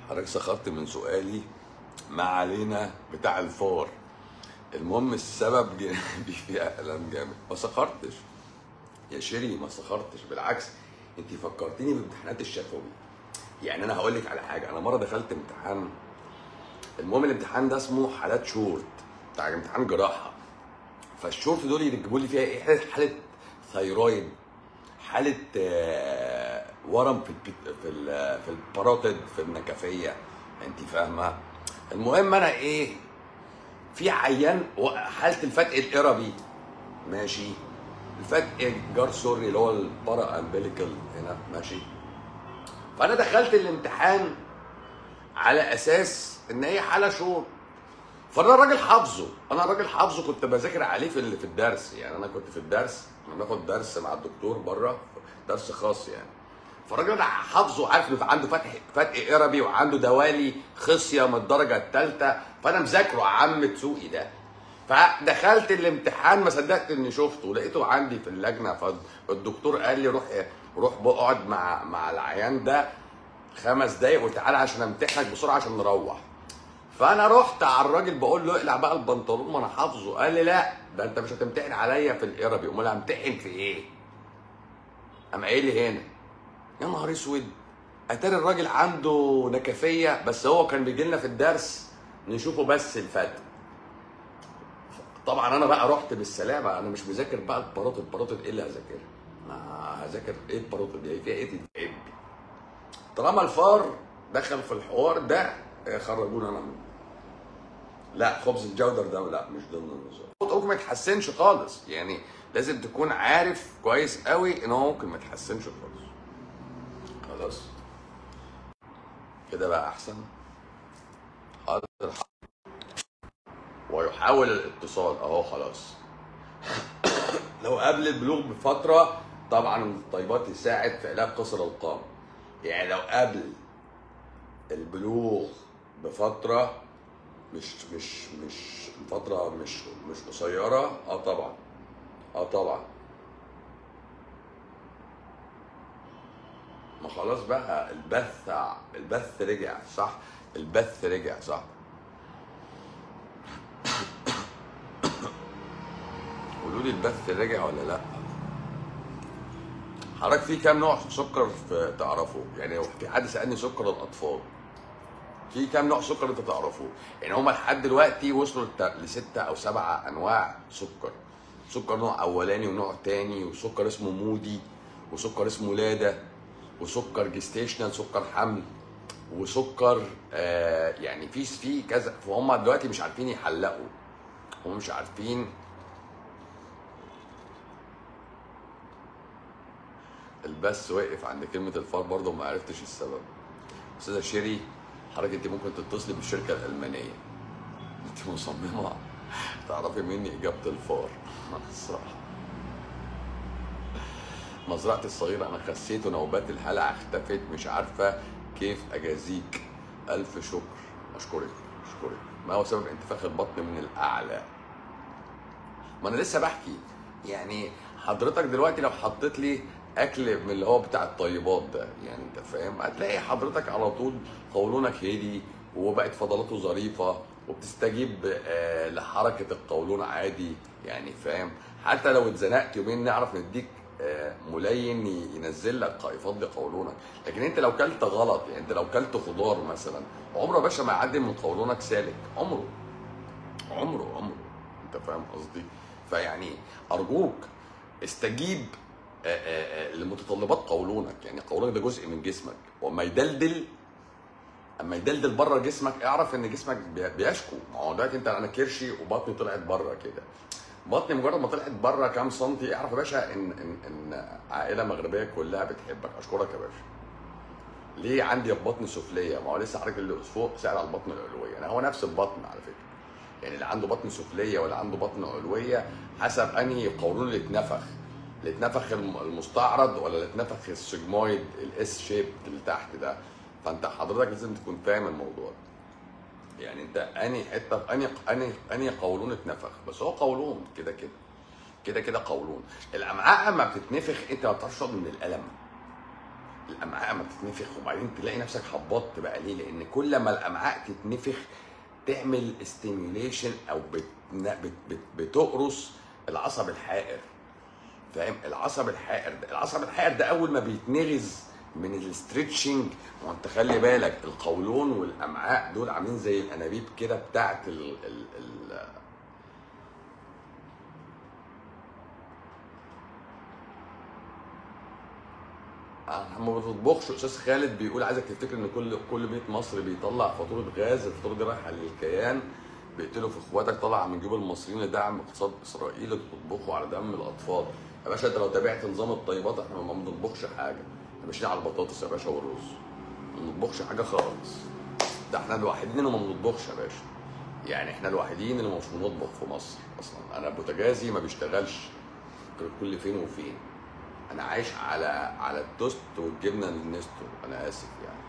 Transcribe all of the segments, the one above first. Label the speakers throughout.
Speaker 1: حضرتك سخرت من سؤالي ما علينا بتاع الفار المهم السبب جانبي فيها الم جامد ما سخرتش يا شيري ما سخرتش بالعكس انت فكرتيني بامتحانات الشفوي يعني انا هقول لك على حاجه انا مره دخلت امتحان المهم الامتحان ده اسمه حالات شورت بتاع امتحان جراحه فالشورت دول يجيبوا لي فيها ايه حاله حاله ثايرويد حاله آه، ورم في البي- في ال- في الباروتيد في النكفيه انت فاهمه المهم انا ايه في عيان و- حاله الفتق الاربي ماشي الفتق جار سوري اللي هو البارا امبليكال هنا ماشي فانا دخلت الامتحان على اساس ان هي حاله شور فانا الراجل حافظه انا الراجل حافظه كنت بذاكر عليه في ال- في الدرس يعني انا كنت في الدرس كنا بناخد درس مع الدكتور بره درس خاص يعني فالراجل ده حافظه عارف انه عنده فتح فتح اربي وعنده دوالي خصيه من الدرجه الثالثه فانا مذاكره عم تسوقي ده فدخلت الامتحان ما صدقت اني شفته لقيته عندي في اللجنه فالدكتور قال لي روح روح اقعد مع مع العيان ده خمس دقايق وتعالى عشان امتحنك بسرعه عشان نروح فانا رحت على الراجل بقول له اقلع بقى البنطلون ما انا حافظه قال لي لا ده انت مش هتمتحن عليا في الاربي امال همتحن في ايه قام قايل لي هنا يا نهار اسود اتاري الراجل عنده نكفيه بس هو كان بيجي لنا في الدرس نشوفه بس الفتح طبعا انا بقى رحت بالسلامه انا مش مذاكر بقى الباروتة الباروتة ايه اللي هذاكرها؟ ما هذاكر ايه الباروتة دي فيها ايه تتعب طالما الفار دخل في الحوار ده آه، خرجونا انا منه لا خبز الجودر ده لا مش ضمن النظام ممكن ما يتحسنش خالص يعني لازم تكون عارف كويس قوي ان هو ممكن ما يتحسنش خالص خلاص كده بقى احسن حاضر ويحاول الاتصال اهو خلاص لو قبل البلوغ بفتره طبعا الطيبات تساعد في علاج قصر القامه يعني لو قبل البلوغ بفتره مش مش مش فتره مش مش قصيره اه طبعا اه طبعا ما خلاص بقى البث البث رجع صح البث رجع صح قولوا لي البث رجع ولا لا حضرتك في كام نوع سكر في تعرفه يعني لو في حد سالني سكر الاطفال في كام نوع سكر انت تعرفه يعني هما لحد دلوقتي وصلوا لت- لستة او سبعة انواع سكر سكر نوع اولاني ونوع تاني وسكر اسمه مودي وسكر اسمه لادا وسكر جستيشنال سكر حمل وسكر آه يعني في في كذا فهم دلوقتي مش عارفين يحلقوا هم مش عارفين البث وقف عند كلمة الفار برضه ما عرفتش السبب أستاذة شيري حضرتك أنت ممكن تتصلي بالشركة الألمانية أنت مصممة تعرفي مني إجابة الفار الصراحة مزرعة الصغيرة أنا خسيت ونوبات الهلع اختفت مش عارفة كيف أجازيك ألف شكر أشكرك أشكرك ما هو سبب انتفاخ البطن من الأعلى ما انا لسه بحكي يعني حضرتك دلوقتي لو حطيت لي اكل من اللي هو بتاع الطيبات ده يعني انت فاهم هتلاقي حضرتك على طول قولونك هدي وبقت فضلاته ظريفه وبتستجيب آه، لحركه القولون عادي يعني فاهم حتى لو اتزنقت يومين نعرف نديك آه، ملين ي- ينزل لك يفضي قولونك لكن انت لو كلت غلط يعني انت لو كلت خضار مثلا عمره يا باشا ما يعدي من قولونك سالك عمره عمره عمره انت فاهم قصدي فيعني ارجوك استجيب آه، آه، آه، لمتطلبات قولونك يعني قولونك ده جزء من جسمك واما يدلدل اما يدلدل بره جسمك اعرف ان جسمك بي- بيشكو ما هو دلوقتي انت انا كرشي وبطني طلعت بره كده بطني مجرد ما طلعت بره كام سنتي اعرف يا باشا ان ان ان عائله مغربيه كلها بتحبك اشكرك يا باشا ليه عندي البطن سفليه ما هو لسه حضرتك اللي فوق سأل على البطن العلويه يعني هو نفس البطن على فكره يعني اللي عنده بطن سفليه ولا عنده بطن علويه حسب انهي قولون اللي اتنفخ اللي اتنفخ الم- المستعرض ولا اللي اتنفخ السجمويد الاس شيب اللي تحت ده فانت حضرتك لازم تكون فاهم الموضوع يعني انت انهي حته في انهي انهي انهي قولون اتنفخ بس هو قولون كده كده كده كده قولون الامعاء اما بتتنفخ انت ما بتعرفش تقعد من الالم الامعاء ما بتتنفخ وبعدين تلاقي نفسك هبطت بقى ليه؟ لان كل ما الامعاء تتنفخ تعمل استيميوليشن او بت... بت... بت... بتقرص العصب الحائر فاهم العصب الحائر ده العصب الحائر ده اول ما بيتنغز من الاسترتشنج وانت خلي بالك القولون والامعاء دول عاملين زي الانابيب كده بتاعت ال... ال... ال... احنا ما بتطبخش استاذ خالد بيقول عايزك تفتكر ان كل كل بيت مصري بيطلع فاتوره غاز الفاتوره دي رايحه للكيان بيقتلوا في اخواتك طالعه من جيوب المصريين لدعم اقتصاد اسرائيل بتطبخوا على دم الاطفال يا باشا انت لو تابعت نظام الطيبات احنا ما بنطبخش حاجه احنا ماشيين على البطاطس يا باشا والرز ما بنطبخش حاجه خالص ده احنا الوحيدين اللي ما بنطبخش يا باشا يعني احنا الوحيدين اللي مش بنطبخ في مصر اصلا انا بوتاجازي ما بيشتغلش غير كل فين وفين انا عايش على على التوست والجبنه النستو انا اسف يعني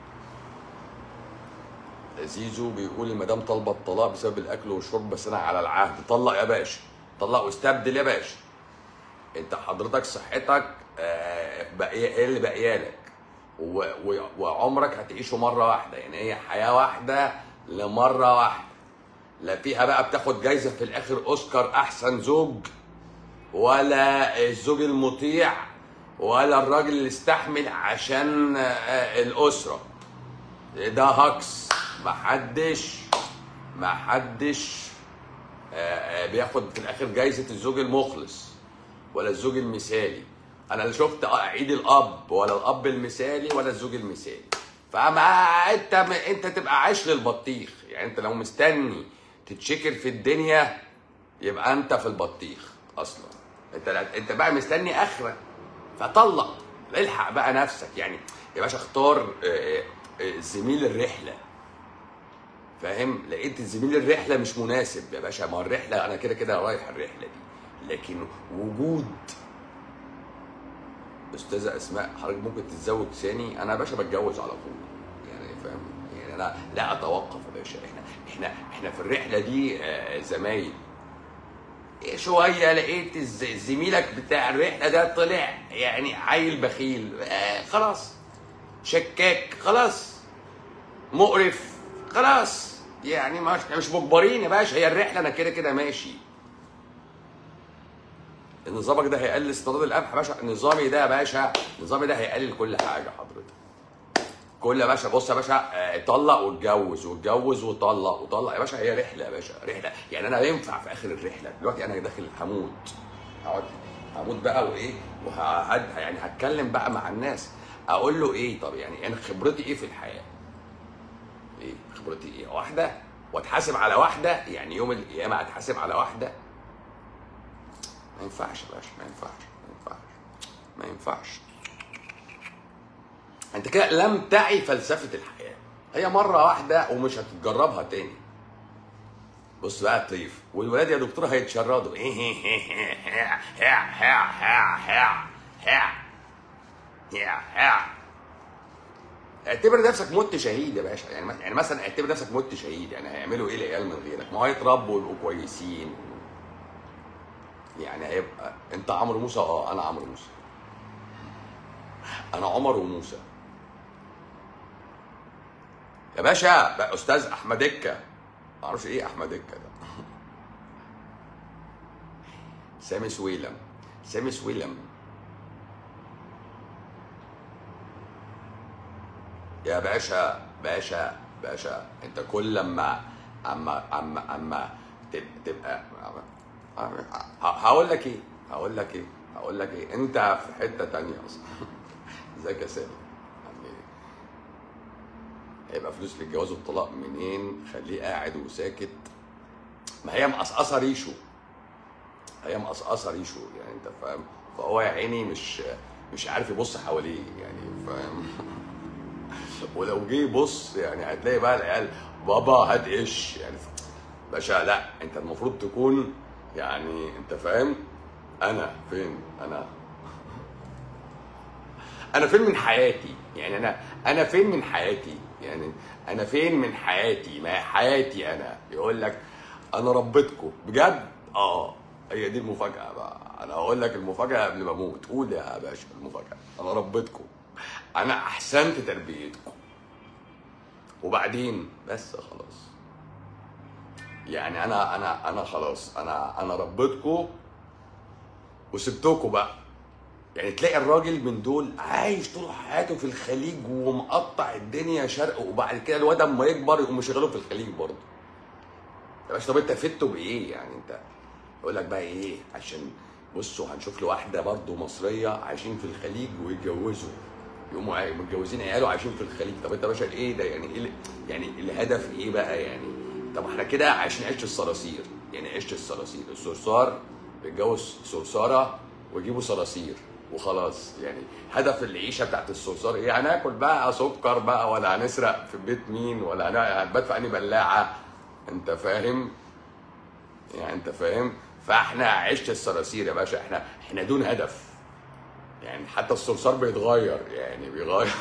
Speaker 1: زيزو بيقول المدام طالبه الطلاق بسبب الاكل والشرب بس انا على العهد طلق يا باشا طلق واستبدل يا باشا انت حضرتك صحتك آه، باقيه ايه اللي باقيالك و- و- وعمرك هتعيشه مره واحده يعني هي حياه واحده لمره واحده لا فيها بقى بتاخد جايزه في الاخر اوسكار احسن زوج ولا الزوج المطيع ولا الراجل اللي استحمل عشان آه، الاسره ده هكس محدش محدش آه، آه، بياخد في الاخر جايزه الزوج المخلص ولا الزوج المثالي انا لا شفت عيد الاب ولا الاب المثالي ولا الزوج المثالي فما انت انت تبقى عايش للبطيخ يعني انت لو مستني تتشكر في الدنيا يبقى انت في البطيخ اصلا انت انت بقى مستني اخره فطلق الحق بقى نفسك يعني يا باشا اختار آه، آه، زميل الرحله فاهم لقيت زميل الرحله مش مناسب يا باشا ما الرحله انا كده كده رايح الرحله دي لكن وجود استاذه اسماء حضرتك ممكن تتزوج ثاني انا يا باشا بتجوز على طول يعني فاهم يعني انا لا اتوقف يا باشا احنا احنا احنا في الرحله دي آه، زمايل إيه شويه لقيت الز- زميلك بتاع الرحله ده طلع يعني عيل بخيل آه خلاص شكاك خلاص مقرف خلاص يعني مش مش مجبرين يا باشا هي الرحله انا كده كده ماشي نظامك ده هيقلل استيراد القمح يا باشا نظامي ده يا باشا نظامي ده هيقلل كل حاجه حضرتك كل يا باشا بص يا باشا آه، طلق واتجوز واتجوز وطلق وطلق يا باشا هي رحله يا باشا رحله يعني انا ينفع في اخر الرحله دلوقتي انا داخل هموت هقعد هموت بقى وايه وهقعد يعني هتكلم بقى مع الناس اقول له ايه طب يعني انا خبرتي ايه في الحياه ايه خبرتي ايه واحده واتحاسب على واحده يعني يوم القيامه هتحاسب على واحده ما ينفعش يا باشا ما ينفعش ما ينفعش ما ينفعش انت كده لم تعي فلسفه الحياه هي مره واحده ومش هتجربها تاني بص بقى الطيف والولاد يا دكتور هيتشردوا اعتبر نفسك مت شهيد يا باشا يعني يعني مثلا اعتبر نفسك مت شهيد يعني هيعملوا ايه العيال من غيرك؟ ما هو هيتربوا ويبقوا كويسين يعني هيبقى انت عمرو موسى اه انا عمرو موسى انا عمر وموسى يا باشا بقى استاذ احمد الكا ما اعرفش ايه احمد الكا ده سامي سويلم سامي سويلم يا باشا باشا باشا انت كل لما اما اما اما تب- تبقى ه- هقول لك ايه هقول لك ايه هقول لك ايه انت في حته تانية اصلا ازيك يا سامي عامل ايه هيبقى فلوس للجواز والطلاق منين خليه قاعد وساكت ما هي مقصقصه ريشه هي مقصقصه ريشه يعني انت فاهم فهو يا عيني مش مش عارف يبص حواليه يعني فاهم ولو جه يبص يعني هتلاقي بقى العيال بابا هات قش يعني باشا لا انت المفروض تكون يعني انت فاهم انا فين انا انا فين من حياتي يعني انا انا فين من حياتي يعني انا فين من حياتي ما هي حياتي انا يقول لك انا ربيتكم بجد اه هي دي المفاجاه بقى انا هقول لك المفاجاه قبل ما اموت قول يا باشا المفاجاه انا ربيتكم انا احسنت تربيتكم وبعدين بس خلاص يعني انا انا انا خلاص انا انا ربيتكم وسبتكم بقى يعني تلاقي الراجل من دول عايش طول حياته في الخليج ومقطع الدنيا شرق وبعد كده الواد اما يكبر يقوم مشغله في الخليج برضه يا باشا طب انت فدته بايه يعني انت يقول لك بقى ايه عشان بصوا هنشوف له واحده برضه مصريه عايشين في الخليج ويتجوزوا يقوموا عاي- متجوزين عياله عايشين في الخليج طب انت يا باشا ايه ده يعني ايه ال- يعني الهدف ايه بقى يعني طب احنا كده عايشين عيشه الصراصير يعني عيشه الصراصير الصرصار بيتجوز صرصاره ويجيبوا صراصير وخلاص يعني هدف العيشه بتاعت الصرصار ايه هناكل بقى سكر بقى ولا هنسرق في بيت مين ولا هن- هنبات في انهي بلاعه انت فاهم يعني انت فاهم فاحنا عشت الصراصير يا باشا احنا احنا دون هدف يعني حتى الصرصار بيتغير يعني بيغير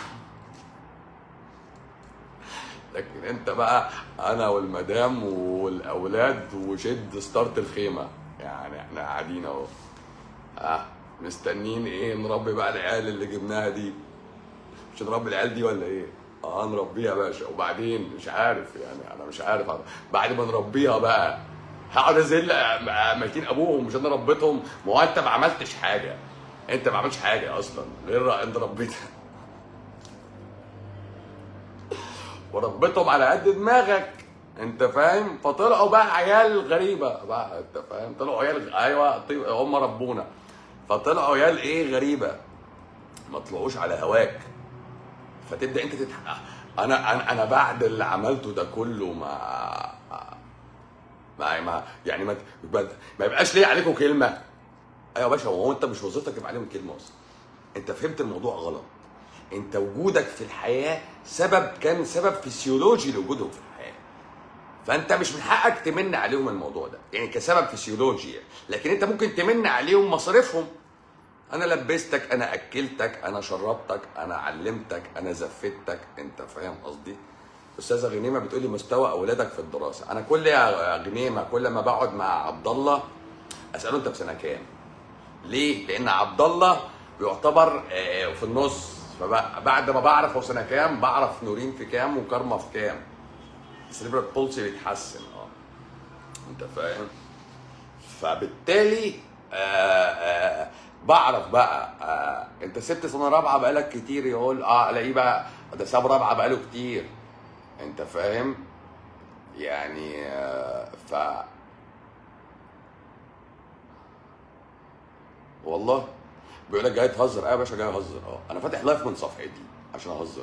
Speaker 1: لكن انت بقى انا والمدام والاولاد وشد ستارت الخيمه يعني احنا قاعدين اهو اه مستنيين ايه نربي بقى العيال اللي جبناها دي مش نربي العيال دي ولا ايه؟ اه نربيها يا باشا وبعدين مش عارف يعني انا مش عارف بعد ما نربيها بقى هقعد ازل ميتين ابوهم مش انا ربيتهم ما هو انت ما عملتش حاجه انت ما عملتش حاجه اصلا غير انت ربيتها وربيتهم على قد دماغك انت فاهم فطلعوا بقى عيال غريبه بقى انت فاهم طلعوا عيال ايوه طيب هم ربونا فطلعوا عيال ايه غريبه ما طلعوش على هواك فتبدا انت تتح... انا انا انا بعد اللي عملته ده كله ما ما, ما يعني ما ما يبقاش ليه عليكم كلمه ايوه يا باشا هو انت مش وظيفتك يبقى عليهم كلمه اصلا انت فهمت الموضوع غلط انت وجودك في الحياه سبب كان سبب فسيولوجي لوجودهم في الحياه فانت مش من حقك تمن عليهم الموضوع ده يعني كسبب فسيولوجي يعني. لكن انت ممكن تمن عليهم مصاريفهم انا لبستك انا اكلتك انا شربتك انا علمتك انا زفتك انت فاهم قصدي استاذه غنيمه بتقولي مستوى اولادك في الدراسه انا كل يا غنيمه كل ما بقعد مع عبد الله اساله انت في سنه كام ليه لان عبد الله بيعتبر آه، في النص فبعد ما بعرف هو سنه كام بعرف نورين في كام وكارما في كام السريبرال بولسي بيتحسن اه انت فاهم فبالتالي آه آه بعرف بقى آه انت سبت سنه رابعه بقالك كتير يقول اه الاقيه بقى ده ساب رابعه بقاله كتير انت فاهم يعني آه ف والله بيقول لك جاي تهزر اه يا باشا جاي اهزر اه انا فاتح لايف من صفحتي عشان اهزر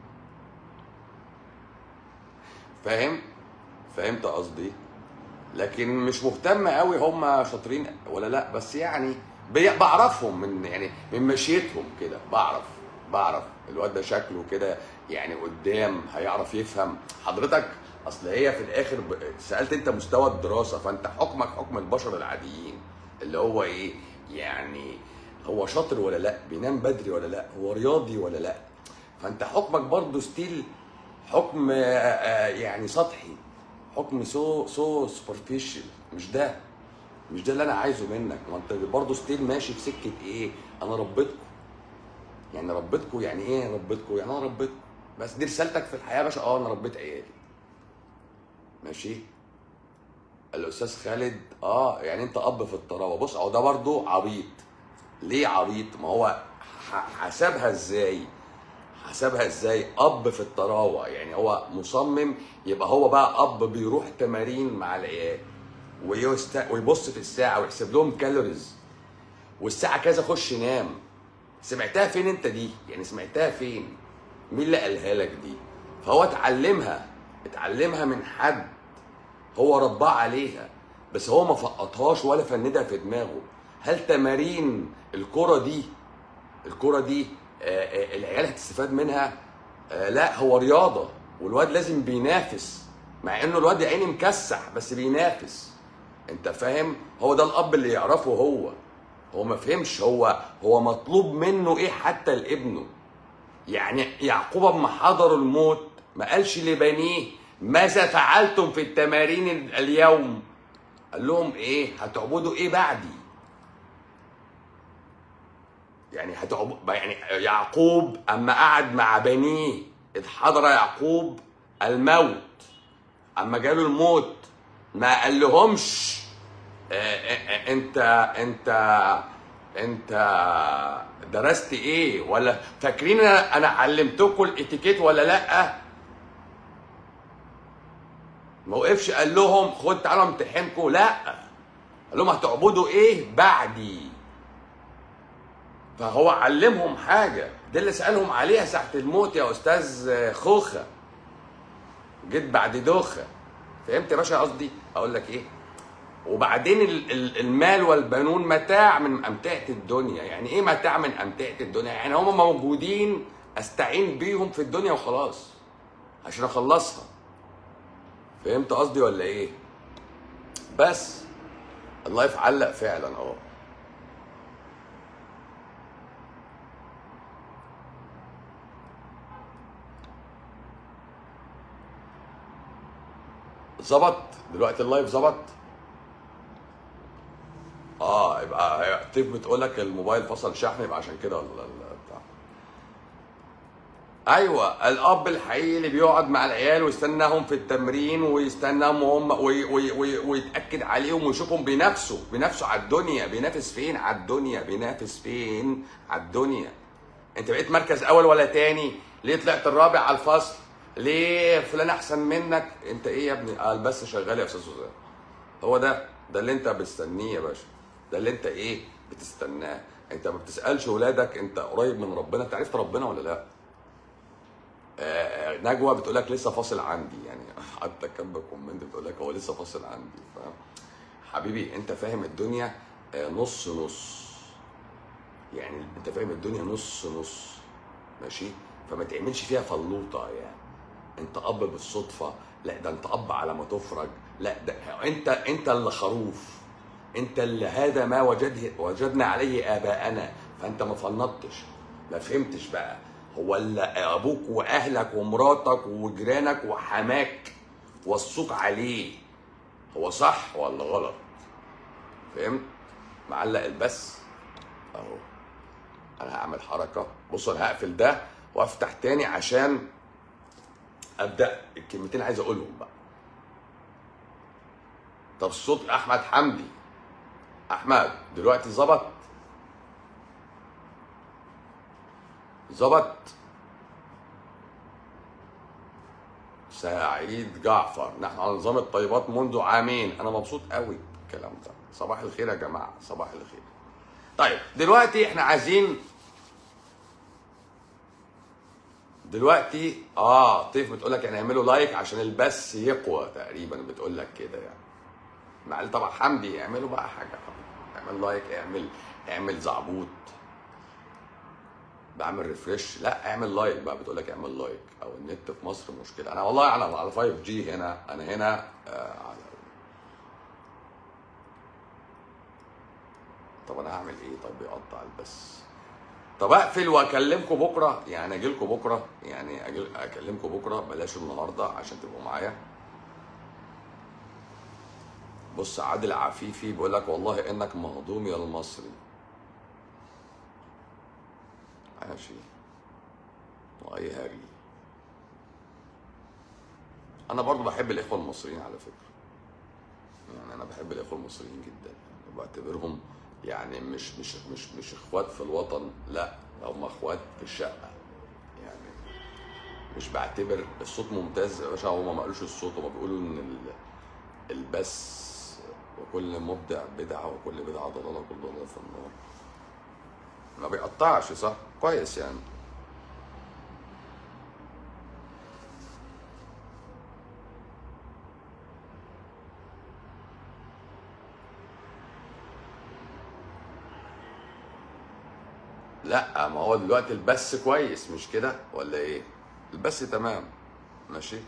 Speaker 1: فاهم فهمت قصدي لكن مش مهتم قوي هم شاطرين ولا لا بس يعني بي- بعرفهم من يعني من مشيتهم كده بعرف بعرف الواد ده شكله كده يعني قدام هيعرف يفهم حضرتك اصل هي في الاخر ب... سالت انت مستوى الدراسه فانت حكمك حكم البشر العاديين اللي هو ايه يعني هو شاطر ولا لا بينام بدري ولا لا هو رياضي ولا لا فانت حكمك برضه ستيل حكم آه، آه، يعني سطحي حكم سو سو سوبرفيشال مش ده مش ده اللي انا عايزه منك ما انت برضه ستيل ماشي في سكه ايه انا ربيتكم يعني ربيتكم يعني ايه ربيتكم يعني انا ربيتكم بس دي رسالتك في الحياه يا باشا اه انا ربيت عيالي ماشي الاستاذ خالد اه يعني انت اب في الطراوه بص اهو ده برضه عبيط ليه عبيط ما هو ح- حسبها ازاي حسبها ازاي اب في الطراوه يعني هو مصمم يبقى هو بقى اب بيروح تمارين مع العيال ويست... ويبص في الساعه ويحسب لهم كالوريز والساعه كذا خش نام سمعتها فين انت دي يعني سمعتها فين مين اللي قالها لك دي فهو اتعلمها اتعلمها من حد هو رباه عليها بس هو ما فقطهاش ولا فندها في دماغه هل تمارين الكرة دي الكرة دي آه، آه، العيال هتستفاد منها آه، لا هو رياضة والواد لازم بينافس مع انه الواد يا عيني مكسح بس بينافس انت فاهم هو ده الاب اللي يعرفه هو هو ما فهمش هو هو مطلوب منه ايه حتى لابنه يعني يعقوب اما حضروا الموت ما قالش لبنيه ماذا فعلتم في التمارين ال- اليوم قال لهم ايه هتعبدوا ايه بعدي يعني هتعب يعني يعقوب اما قعد مع بنيه اذ حضر يعقوب الموت اما جاله الموت ما قال لهمش آه، آه، آه، انت انت انت درست ايه ولا فاكرين انا أنا علمتكم الاتيكيت ولا لا ما وقفش قال لهم خد تعالوا امتحنكم لا قال لهم هتعبدوا ايه بعدي فهو علمهم حاجه ده اللي سالهم عليها ساعه الموت يا استاذ خوخه جيت بعد دوخه فهمت يا باشا قصدي اقول لك ايه وبعدين ال- ال- المال والبنون متاع من امتعه الدنيا يعني ايه متاع من امتعه الدنيا يعني هم موجودين استعين بيهم في الدنيا وخلاص عشان اخلصها فهمت قصدي ولا ايه بس الله يفعلق فعلا اه ظبط دلوقتي اللايف ظبط اه يبقى هي- تيف بتقول لك الموبايل فصل شحن يبقى عشان كده ولا ولا بتاع ايوه الاب الحقيقي اللي بيقعد مع العيال ويستناهم في التمرين ويستناهم وهم وي وي وي ويتاكد عليهم ويشوفهم بينافسوا بينافسوا على الدنيا بينافس فين على الدنيا بينافس فين على الدنيا انت بقيت مركز اول ولا تاني ليه طلعت الرابع على الفصل ليه فلان احسن منك انت ايه يا ابني قال بس شغال يا استاذ سوزان هو ده ده اللي انت بتستنيه يا باشا ده اللي انت ايه بتستناه انت ما بتسالش ولادك انت قريب من ربنا انت عرفت ربنا ولا لا آه، نجوى بتقول لك لسه فاصل عندي يعني حتى كاتبه كومنت بتقول لك هو لسه فاصل عندي فاهم حبيبي انت فاهم الدنيا آه، نص نص يعني انت فاهم الدنيا نص نص ماشي فما تعملش فيها فلوطه يعني انت اب بالصدفه لا ده انت اب على ما تفرج لا ده انت انت اللي خروف انت اللي هذا ما وجده وجدنا عليه اباءنا فانت ما فنطتش ما فهمتش بقى هو اللي ابوك واهلك ومراتك وجيرانك وحماك وصوك عليه هو صح ولا غلط فهمت معلق البث اهو انا هعمل حركه بص انا هقفل ده وافتح تاني عشان ابدا الكلمتين عايز اقولهم بقى طب صوت احمد حمدي احمد دلوقتي ظبط ظبط سعيد جعفر نحن على نظام الطيبات منذ عامين انا مبسوط قوي بالكلام ده صباح الخير يا جماعه صباح الخير طيب دلوقتي احنا عايزين دلوقتي اه طيف بتقول لك يعني اعملوا لايك عشان البث يقوى تقريبا بتقول لك كده يعني معلش طبعا حمدي اعملوا بقى حاجه اعمل لايك اعمل اعمل زعبوط بعمل ريفرش لا اعمل لايك بقى بتقول لك اعمل لايك او النت في مصر مشكله انا والله على على 5 جي هنا انا هنا آه على طب انا هعمل ايه طب بيقطع البث طب اقفل واكلمكم بكره يعني اجي لكم بكره يعني اجي اكلمكم بكره بلاش النهارده عشان تبقوا معايا بص عادل عفيفي بيقول لك والله انك مهضوم يا المصري ماشي واي هري انا برضو بحب الاخوه المصريين على فكره يعني انا بحب الاخوه المصريين جدا وبعتبرهم يعني مش مش مش مش اخوات في الوطن لا هم اخوات في الشقه يعني مش بعتبر الصوت ممتاز يا باشا هما ما قالوش الصوت هما بيقولوا ان ال- البث وكل مبدع بدعه وكل بدعه ضلاله وكل ضلاله في النار ما بيقطعش صح كويس يعني لا ما هو دلوقتي البث كويس مش كده ولا ايه البث تمام ماشي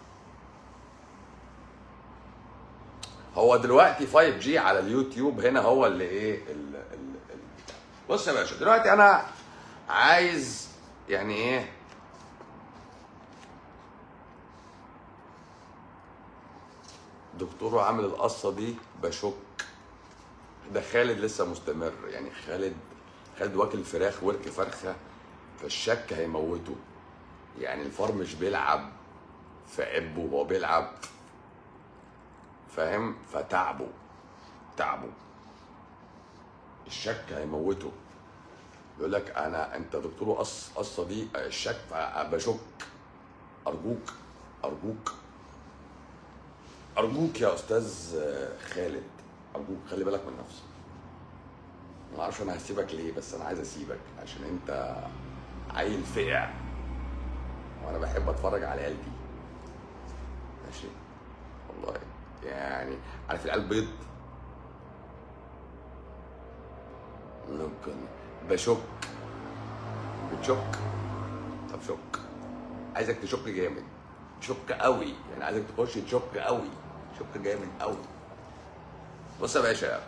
Speaker 1: هو دلوقتي 5 جي على اليوتيوب هنا هو اللي ايه ال ال ال بص يا باشا دلوقتي انا عايز يعني ايه دكتور عامل القصه دي بشك ده خالد لسه مستمر يعني خالد خالد واكل فراخ ورك فرخه فالشك هيموته يعني الفار مش بيلعب في عبه هو بيلعب فاهم فتعبه تعبه الشك هيموته يقول لك انا انت دكتور قص قصه دي الشك فبشك ارجوك ارجوك ارجوك يا استاذ خالد ارجوك خلي بالك من نفسك ما اعرفش انا هسيبك ليه بس انا عايز اسيبك عشان انت عيل فقع وانا بحب اتفرج على العيال دي ماشي والله يعني عارف العيال بيض ممكن بشك بتشك طب شك عايزك تشك جامد شك قوي يعني عايزك تخش تشك قوي شك جامد قوي بص يا باشا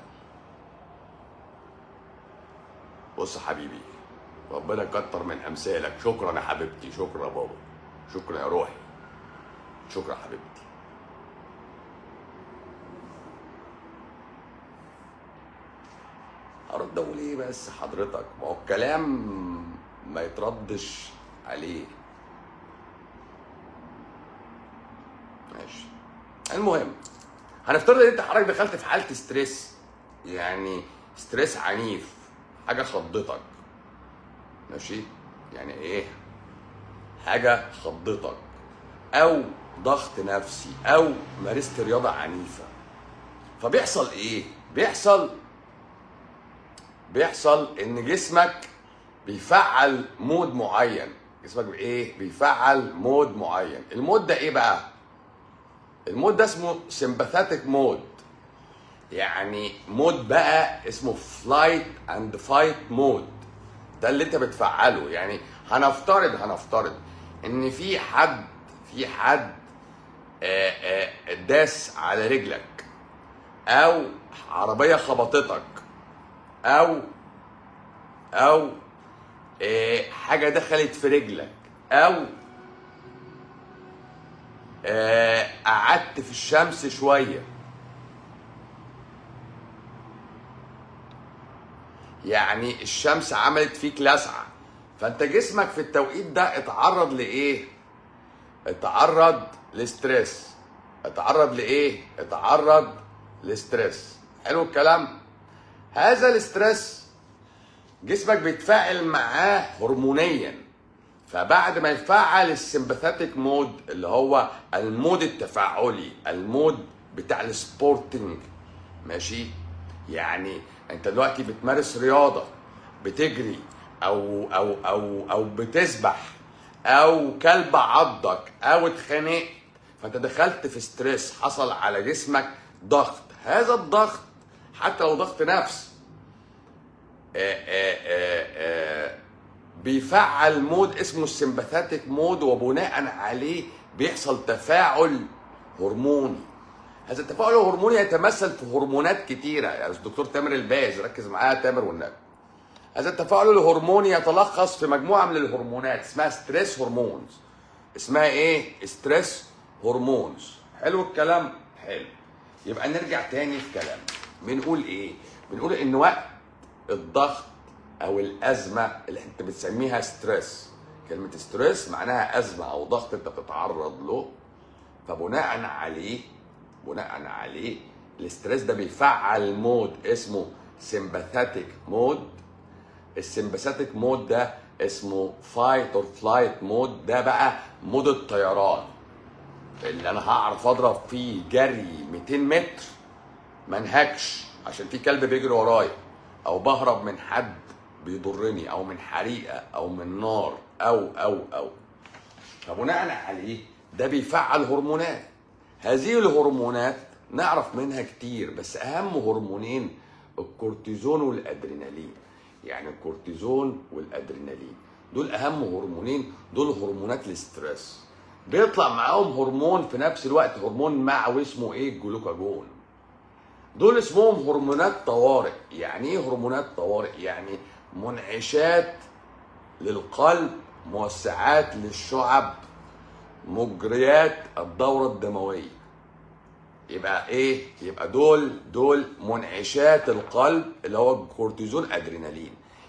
Speaker 1: بص يا حبيبي ربنا يكتر من امثالك شكرا يا حبيبتي شكرا يا بابا شكرا يا روحي شكرا يا حبيبتي هرد اقول ايه بس حضرتك ما هو الكلام ما يتردش عليه ماشي المهم هنفترض ان انت حضرتك دخلت في حاله ستريس يعني ستريس عنيف حاجه خضتك ماشي يعني ايه حاجه خضتك او ضغط نفسي او مارست رياضه عنيفه فبيحصل ايه بيحصل بيحصل ان جسمك بيفعل مود معين جسمك ايه بيفعل مود معين المود ده ايه بقى المود ده اسمه سمباثاتيك مود يعني مود بقى اسمه فلايت اند فايت مود ده اللي انت بتفعله يعني هنفترض هنفترض ان في حد في حد آه، آه، داس على رجلك او عربيه خبطتك او او آه، حاجه دخلت في رجلك او آه، قعدت في الشمس شويه يعني الشمس عملت فيك لسعه فانت جسمك في التوقيت ده اتعرض لايه اتعرض لستريس اتعرض لايه اتعرض لستريس حلو الكلام هذا الاسترس جسمك بيتفاعل معاه هرمونيا فبعد ما يفعل السمباثيك مود اللي هو المود التفاعلي المود بتاع السبورتنج ماشي يعني انت دلوقتي بتمارس رياضه بتجري او او او او بتسبح او كلب عضك او اتخانقت فانت دخلت في ستريس حصل على جسمك ضغط هذا الضغط حتى لو ضغط نفس آآ آآ آآ بيفعل مود اسمه السمباثيك مود وبناء عليه بيحصل تفاعل هرموني هذا التفاعل الهرموني يتمثل في هرمونات كتيرة يعني الدكتور تامر الباز ركز معايا تامر والنبي هذا التفاعل الهرموني يتلخص في مجموعة من الهرمونات اسمها ستريس هرمونز اسمها ايه؟ ستريس هرمونز حلو الكلام؟ حلو يبقى نرجع تاني في كلامنا بنقول ايه؟ بنقول ان وقت الضغط او الازمه اللي انت بتسميها ستريس كلمه ستريس معناها ازمه او ضغط انت بتتعرض له فبناء عليه بناء عليه الاستريس ده بيفعل مود اسمه سمباثيك مود السمباثيك مود ده اسمه فايت اور فلايت مود ده بقى مود الطيران اللي انا هعرف اضرب فيه جري 200 متر ما انهكش عشان في كلب بيجري ورايا او بهرب من حد بيضرني او من حريقه او من نار او او او فبناء عليه ده بيفعل هرمونات هذه الهرمونات نعرف منها كتير بس اهم هرمونين الكورتيزون والادرينالين يعني الكورتيزون والادرينالين دول اهم هرمونين دول هرمونات الاسترس بيطلع معاهم هرمون في نفس الوقت هرمون معوي اسمه ايه الجلوكاجون دول اسمهم هرمونات طوارئ يعني ايه هرمونات طوارئ يعني منعشات للقلب موسعات للشعب مجريات الدورة الدموية يبقى ايه يبقى دول دول منعشات القلب اللي هو الكورتيزون ادرينالين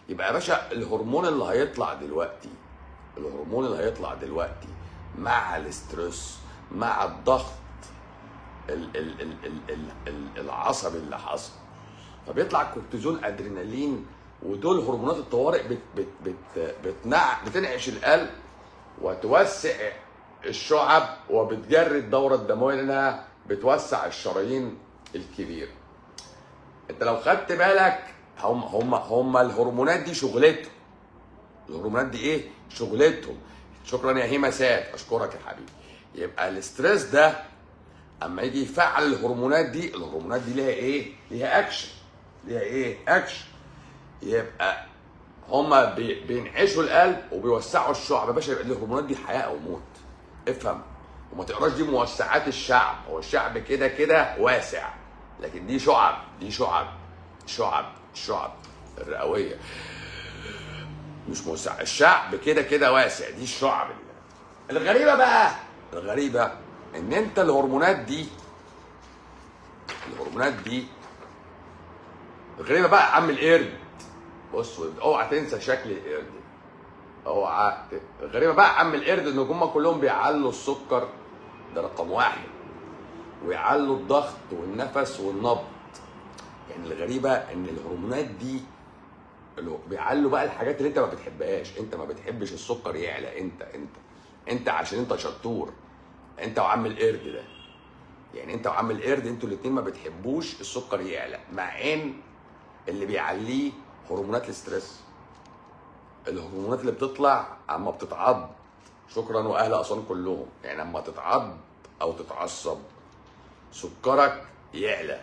Speaker 1: يبقى يا باشا الهرمون اللي هيطلع دلوقتي الهرمون اللي هيطلع دلوقتي مع الاسترس مع الضغط ال ال ال ال ال ال العصبي اللي حصل فبيطلع كورتيزون ادرينالين ودول هرمونات الطوارئ بت بت بت بتنع بتنعش القلب وتوسع الشعب وبتجري الدوره الدمويه لانها بتوسع الشرايين الكبيره انت لو خدت بالك هم هم هم الهرمونات دي شغلتهم الهرمونات دي ايه شغلتهم شكرا يا هيما ساد اشكرك يا حبيبي يبقى الاسترس ده اما يجي يفعل الهرمونات دي الهرمونات دي ليها ايه ليها اكشن ليها ايه اكشن يبقى هما بي- بينعشوا القلب وبيوسعوا الشعب يا باشا يبقى الهرمونات دي حياه او موت افهم وما تقراش دي موسعات الشعب هو الشعب كده كده واسع لكن دي شعب دي شعب شعب شعب الرئويه مش موسع الشعب كده كده واسع دي الشعب الغريبه بقى الغريبه ان انت الهرمونات دي الهرمونات دي الغريبه بقى عم القرد بص اوعى تنسى شكل القرد اوعى ت- الغريبه بقى عم القرد ان هم كلهم بيعلوا السكر ده رقم واحد ويعلوا الضغط والنفس والنبض يعني الغريبه ان الهرمونات دي اللي بيعلوا بقى الحاجات اللي انت ما بتحبهاش انت ما بتحبش السكر يعلى انت انت انت عشان انت شطور انت وعم القرد ده يعني انت وعم القرد انتوا الاتنين ما بتحبوش السكر يعلى مع ان اللي بيعليه هرمونات الاسترس الهرمونات اللي بتطلع اما بتتعض شكرا واهل اسوان كلهم يعني اما تتعض او تتعصب سكرك يعلى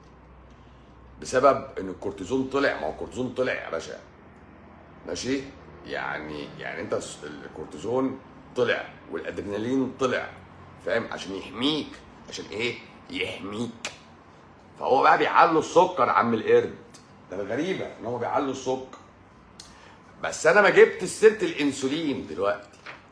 Speaker 1: بسبب ان الكورتيزون طلع ما هو الكورتيزون طلع يا باشا ماشي يعني يعني انت الس- الكورتيزون طلع والادرينالين طلع فاهم عشان يحميك عشان ايه يحميك فهو بقى بيعلوا السكر عم القرد ده الغريبه ان هو بيعلوا السكر بس انا ما جبت سيره الانسولين دلوقتي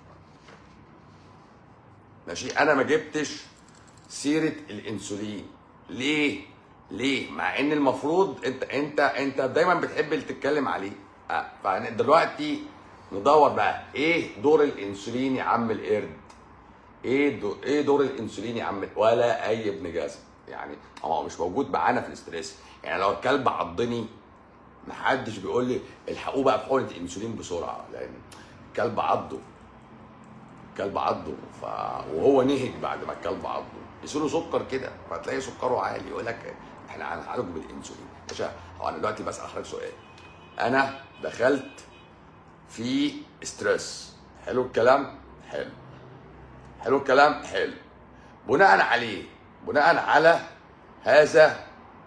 Speaker 1: ماشي انا ما جبتش سيره الانسولين ليه ليه مع ان المفروض انت انت انت دايما بتحب اللي تتكلم عليه آه، فدلوقتي ندور بقى ايه دور الانسولين يا عم القرد ايه دو ايه دور الانسولين يا عم ولا اي ابن جزم يعني هو مش موجود معانا في الاستريس يعني لو الكلب عضني محدش بيقول لي الحقوه بقى بحقنه انسولين بسرعه لان الكلب عضه الكلب عضه ف... وهو نهج بعد ما الكلب عضه يصير سكر كده فتلاقي سكره عالي يقول لك احنا هنعالجه بالانسولين باشا هو انا دلوقتي بسال حضرتك سؤال انا دخلت في ستريس حلو الكلام حلو حلو الكلام حلو بناء عليه بناء على هذا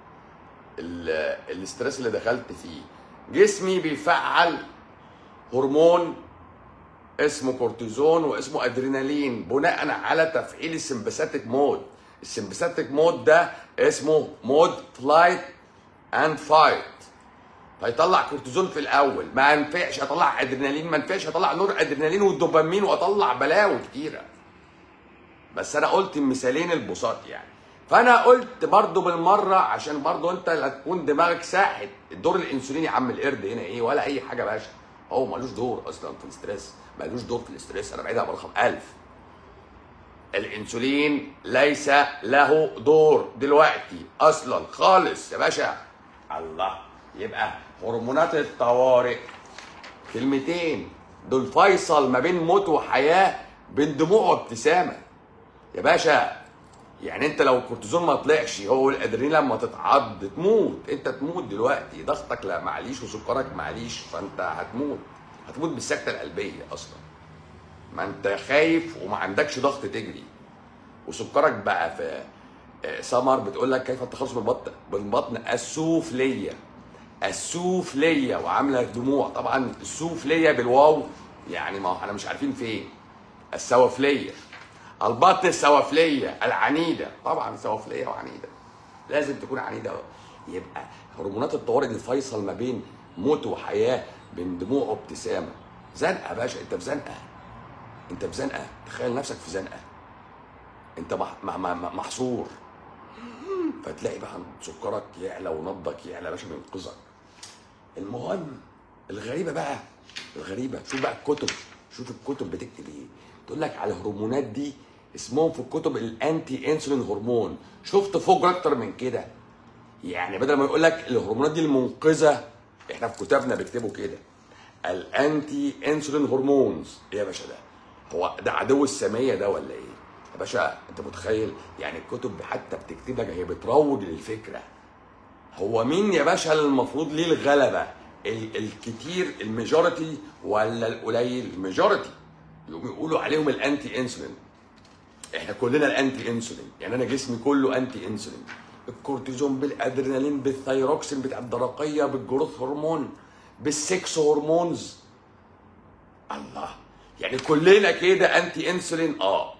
Speaker 1: ال- الاسترس اللي دخلت فيه جسمي بيفعل هرمون اسمه كورتيزون واسمه ادرينالين بناء على تفعيل السمباثيك مود السمباثيك مود ده اسمه مود فلايت اند فايت فيطلع كورتيزون في الاول ما ينفعش اطلع ادرينالين ما ينفعش اطلع نور ادرينالين والدوبامين واطلع بلاوي كتيره بس انا قلت المثالين البساط يعني فانا قلت برضو بالمره عشان برضو انت لا تكون دماغك ساحت الدور الانسوليني يا عم القرد هنا ايه ولا اي حاجه يا باشا هو ملوش دور اصلا في الاستريس ملوش دور في الاستريس انا بعيدها برقم 1000 الانسولين ليس له دور دلوقتي اصلا خالص يا باشا الله يبقى هرمونات الطوارئ كلمتين دول فيصل ما بين موت وحياه بين دموع وابتسامه يا باشا يعني انت لو الكورتيزون ما طلعش هو الادرينالين لما تتعض تموت انت تموت دلوقتي ضغطك لا معليش وسكرك معليش فانت هتموت هتموت بالسكته القلبيه اصلا ما انت خايف وما عندكش ضغط تجري وسكرك بقى في آه، سمر بتقول لك كيف التخلص من البطن بالبطن السفليه السفليه وعامله دموع طبعا السفليه بالواو يعني ما هو احنا مش عارفين فين السوفليه البطن السوفليه العنيده طبعا سوفليه وعنيده لازم تكون عنيده يبقى هرمونات الطوارئ دي فيصل ما بين موت وحياه بين دموع وابتسامه زنقه يا باشا انت في زنقه انت في زنقه تخيل نفسك في زنقه انت مح- مح- مح- محصور فتلاقي بقى سكرك يعلى ونبضك يعلى يا باشا بينقذك المهم الغريبه بقى الغريبه شوف بقى الكتب شوف الكتب بتكتب ايه تقول لك على الهرمونات دي اسمهم في الكتب الانتي انسولين هرمون شفت فوق اكتر من كده يعني بدل ما يقول لك الهرمونات دي المنقذه احنا في كتابنا بيكتبوا كده الانتي انسولين هرمونز ايه يا باشا ده هو ده عدو الساميه ده ولا ايه يا باشا انت متخيل يعني الكتب حتى بتكتب لك هي بتروج للفكره هو مين يا باشا اللي المفروض ليه الغلبه ال- الكتير الميجوريتي ولا القليل الميجوريتي يقوم يقولوا عليهم الانتي انسولين احنا كلنا الانتي انسولين يعني انا جسمي كله انتي انسولين الكورتيزون بالادرينالين بالثايروكسين بتاع الدرقيه بالجروث هرمون بالسكس هرمونز الله يعني كلنا كده انتي انسولين اه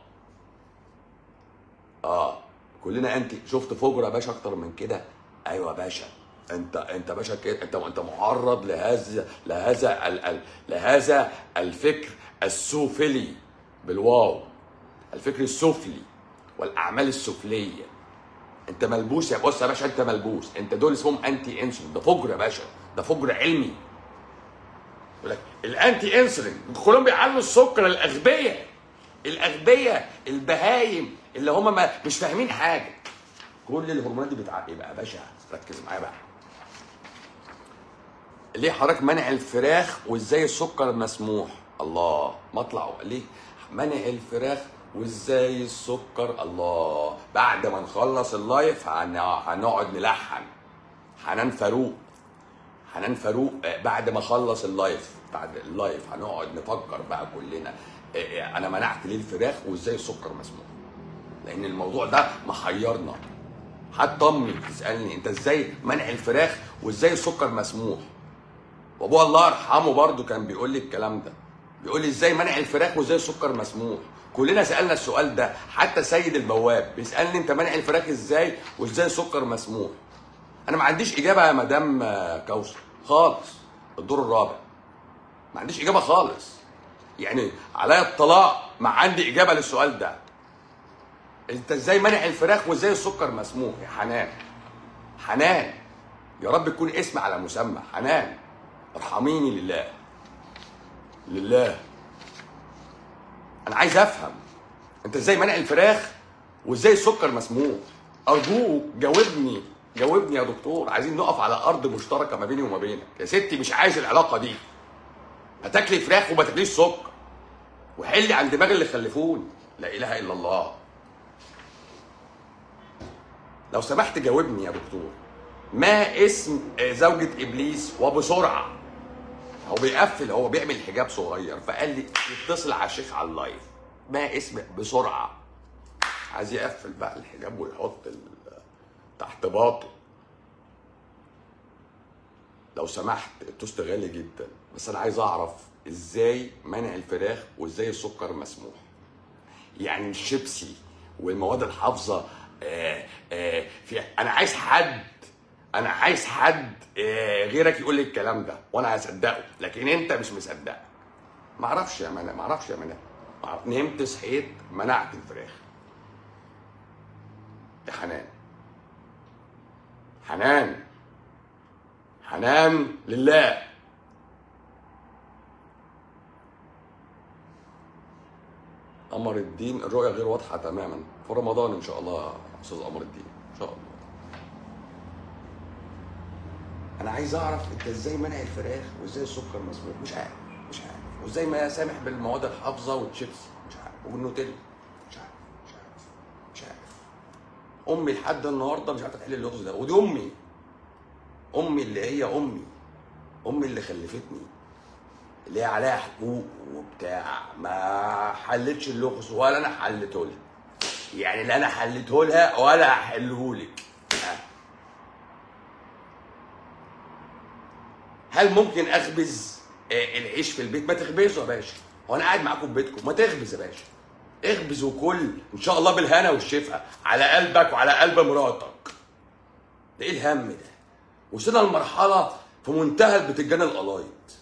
Speaker 1: اه كلنا انتي شفت فجر يا باشا اكتر من كده ايوه يا باشا انت انت باشا كده انت انت معرض لهذا لهذا ال ال لهذا الفكر السفلي بالواو الفكر السفلي والاعمال السفليه انت ملبوس يا بص يا باشا انت ملبوس انت دول اسمهم انتي انسولين ده فجر يا باشا ده فجر علمي يقول لك الانتي انسولين كلهم بيعلوا السكر الاغبياء الاغبياء البهايم اللي هم ما مش فاهمين حاجه كل الهرمونات دي بتاع يبقى يا باشا ركز معايا بقى ليه حضرتك منع الفراخ وازاي السكر مسموح الله مطلع ليه منع الفراخ وازاي السكر الله بعد ما نخلص اللايف هن- هنقعد نلحن حنان فاروق حنان فاروق آه، بعد ما خلص اللايف بعد اللايف هنقعد نفكر بقى كلنا آه، آه، انا منعت ليه الفراخ وازاي السكر مسموح لان الموضوع ده محيرنا حتى امي بتسالني انت ازاي منع الفراخ وازاي السكر مسموح وابوها الله يرحمه برضو كان بيقول لي الكلام ده بيقول لي ازاي منع الفراخ وازاي السكر مسموح كلنا سالنا السؤال ده حتى سيد البواب بيسالني انت منع الفراخ ازاي وازاي السكر مسموح انا ما عنديش اجابه يا مدام آه، كوثر خالص الدور الرابع ما عنديش اجابه خالص يعني عليا الطلاق ما عندي اجابه للسؤال ده انت ازاي منع الفراخ وازاي السكر مسموح يا حنان حنان يا رب يكون اسم على مسمى حنان ارحميني لله لله انا عايز افهم انت ازاي منع الفراخ وازاي السكر مسموح ارجوك جاوبني جاوبني يا دكتور عايزين نقف على ارض مشتركه ما بيني وما بينك يا ستي مش عايز العلاقه دي هتاكلي فراخ وما تاكليش سكر وحلي عن دماغ اللي خلفوني لا اله الا الله لو سمحت جاوبني يا دكتور ما اسم آه، زوجة ابليس وبسرعة هو بيقفل هو بيعمل حجاب صغير فقال لي يتصل على الشيخ على اللايف ما اسم بسرعة عايز يقفل بقى الحجاب ويحط ال- تحت باطه لو سمحت التوست غالي جدا بس انا عايز اعرف ازاي منع الفراخ وازاي السكر مسموح يعني الشيبسي والمواد الحافظه آه آه في انا عايز حد انا عايز حد آه غيرك يقول لي الكلام ده وانا هصدقه لكن انت مش مصدق ما اعرفش يا منى ما اعرفش يا منى ما أعرف- نمت صحيت منعت الفراخ يا حنان حنان حنان لله قمر الدين الرؤية غير واضحة تماما في رمضان إن شاء الله يا أستاذ قمر الدين إن شاء الله أنا عايز أعرف أنت إزاي منع الفراخ وإزاي السكر مسموح مش عارف مش عارف وإزاي ما سامح بالمواد الحافظة والشيبسي مش عارف والنوتيلا مش عارف مش عارف مش عارف أمي لحد النهاردة مش عارفة تحل اللغز ده ودي أمي أمي اللي هي أمي أمي اللي خلفتني اللي هي عليها حقوق وبتاع ما حلتش اللغز ولا انا حلته لها يعني لا انا حلته لها ولا هحله لك هل ممكن اخبز آه، العيش في البيت ما تخبزه يا باشا هو انا قاعد معاكم في بيتكم ما تخبز يا باشا اخبز وكل ان شاء الله بالهنا والشفا على قلبك وعلى قلب مراتك ده ايه الهم ده وصلنا لمرحله في منتهى البتنجان القلايط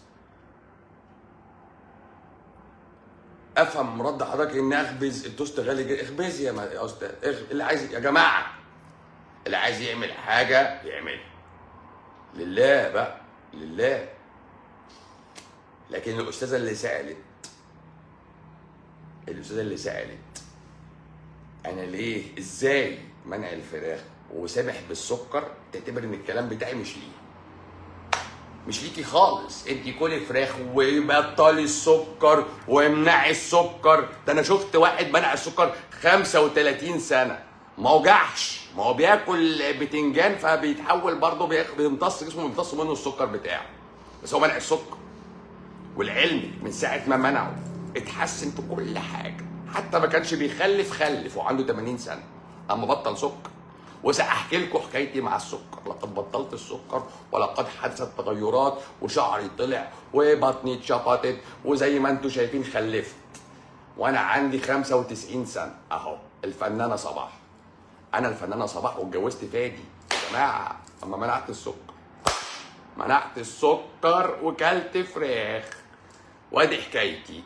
Speaker 1: افهم رد حضرتك ان اخبز التوست غالي جدا اخبزي يا, ما- يا استاذ اخ- اللي عايز يا جماعه اللي عايز يعمل حاجه يعملها لله بقى لله لكن الاستاذه اللي سالت الاستاذه اللي سالت انا ليه ازاي منع الفراخ وسامح بالسكر تعتبر ان الكلام بتاعي مش ليه مش ليكي خالص انت كلي فراخ وبطلي السكر وامنعي السكر ده انا شفت واحد منع السكر 35 سنه ما وجعش ما هو بياكل بتنجان فبيتحول برضه بياخ- بيمتص جسمه بيمتص منه السكر بتاعه بس هو منع السكر والعلم من ساعه ما منعه اتحسن في كل حاجه حتى ما كانش بيخلف خلف وعنده 80 سنه اما بطل سكر وساحكي لكم حكايتي مع السكر لقد بطلت السكر ولقد حدثت تغيرات وشعري طلع وبطني اتشفطت وزي ما انتم شايفين خلفت وانا عندي 95 سنه اهو الفنانه صباح انا الفنانه صباح واتجوزت فادي يا جماعه اما منعت السكر منعت السكر وكلت فراخ وادي حكايتي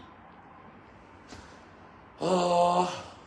Speaker 1: اه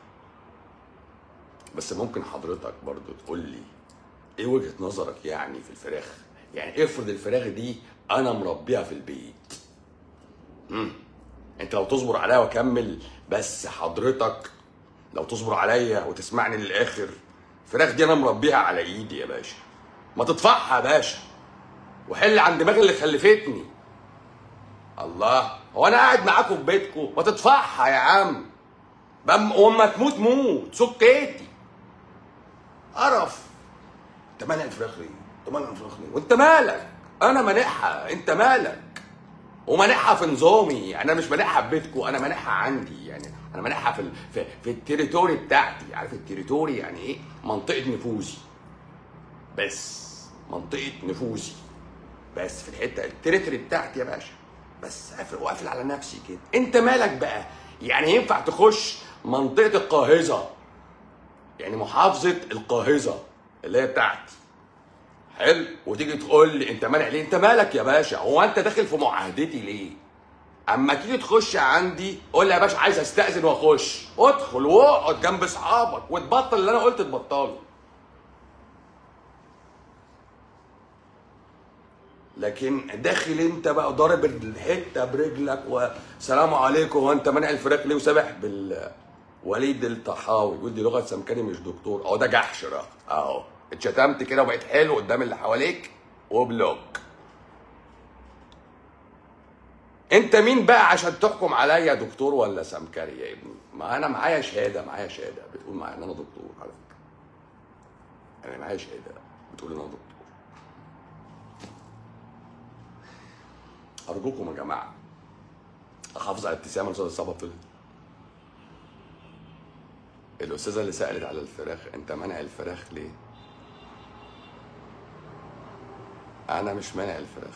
Speaker 1: بس ممكن حضرتك برضو تقول لي ايه وجهة نظرك يعني في الفراخ يعني افرض الفراخ دي انا مربيها في البيت امم انت لو تصبر عليا واكمل بس حضرتك لو تصبر عليا وتسمعني للاخر الفراخ دي انا مربيها على ايدي يا باشا ما تدفعها يا باشا وحل عن دماغي اللي خلفتني الله هو انا قاعد معاكم في بيتكم ما تدفعها يا عم بم واما تموت موت سكيتي قرف انت مانع الفراخ ليه؟ انت مانع الفراخ ليه؟ وانت مالك؟ انا مانعها انت مالك؟ ومانعها في نظامي انا مش مانعها في بيتكم انا مانعها عندي يعني انا مانعها في ال... في, في التريتوري بتاعتي عارف التريتوري يعني ايه؟ منطقه نفوذي بس منطقه نفوذي بس في الحته التريتوري بتاعتي يا باشا بس قافل وقافل على نفسي كده انت مالك بقى يعني ينفع تخش منطقه القاهزه يعني محافظه القاهزه اللي هي بتاعتي حلو وتيجي تقول لي انت مانع ليه انت مالك يا باشا هو انت داخل في معاهدتي ليه اما تيجي تخش عندي قول لي يا باشا عايز استاذن واخش ادخل واقعد جنب اصحابك وتبطل اللي انا قلت تبطله لكن داخل انت بقى ضارب الحته برجلك وسلام عليكم وانت مانع الفراخ ليه وسابح بال وليد الطحاوي يقول دي لغه سمكري مش دكتور اهو ده جحش بقى اهو اتشتمت كده وبقيت حلو قدام اللي حواليك وبلوك انت مين بقى عشان تحكم عليا دكتور ولا سمكري يا ابني ما انا معايا شهاده معايا شهاده بتقول معايا ان انا دكتور على فكره انا معايا شهاده بتقول ان انا دكتور ارجوكم يا جماعه احافظ على ابتسامه الاستاذ الصبا طلع الاستاذه اللي سالت على الفراخ انت مانع الفراخ ليه انا مش مانع الفراخ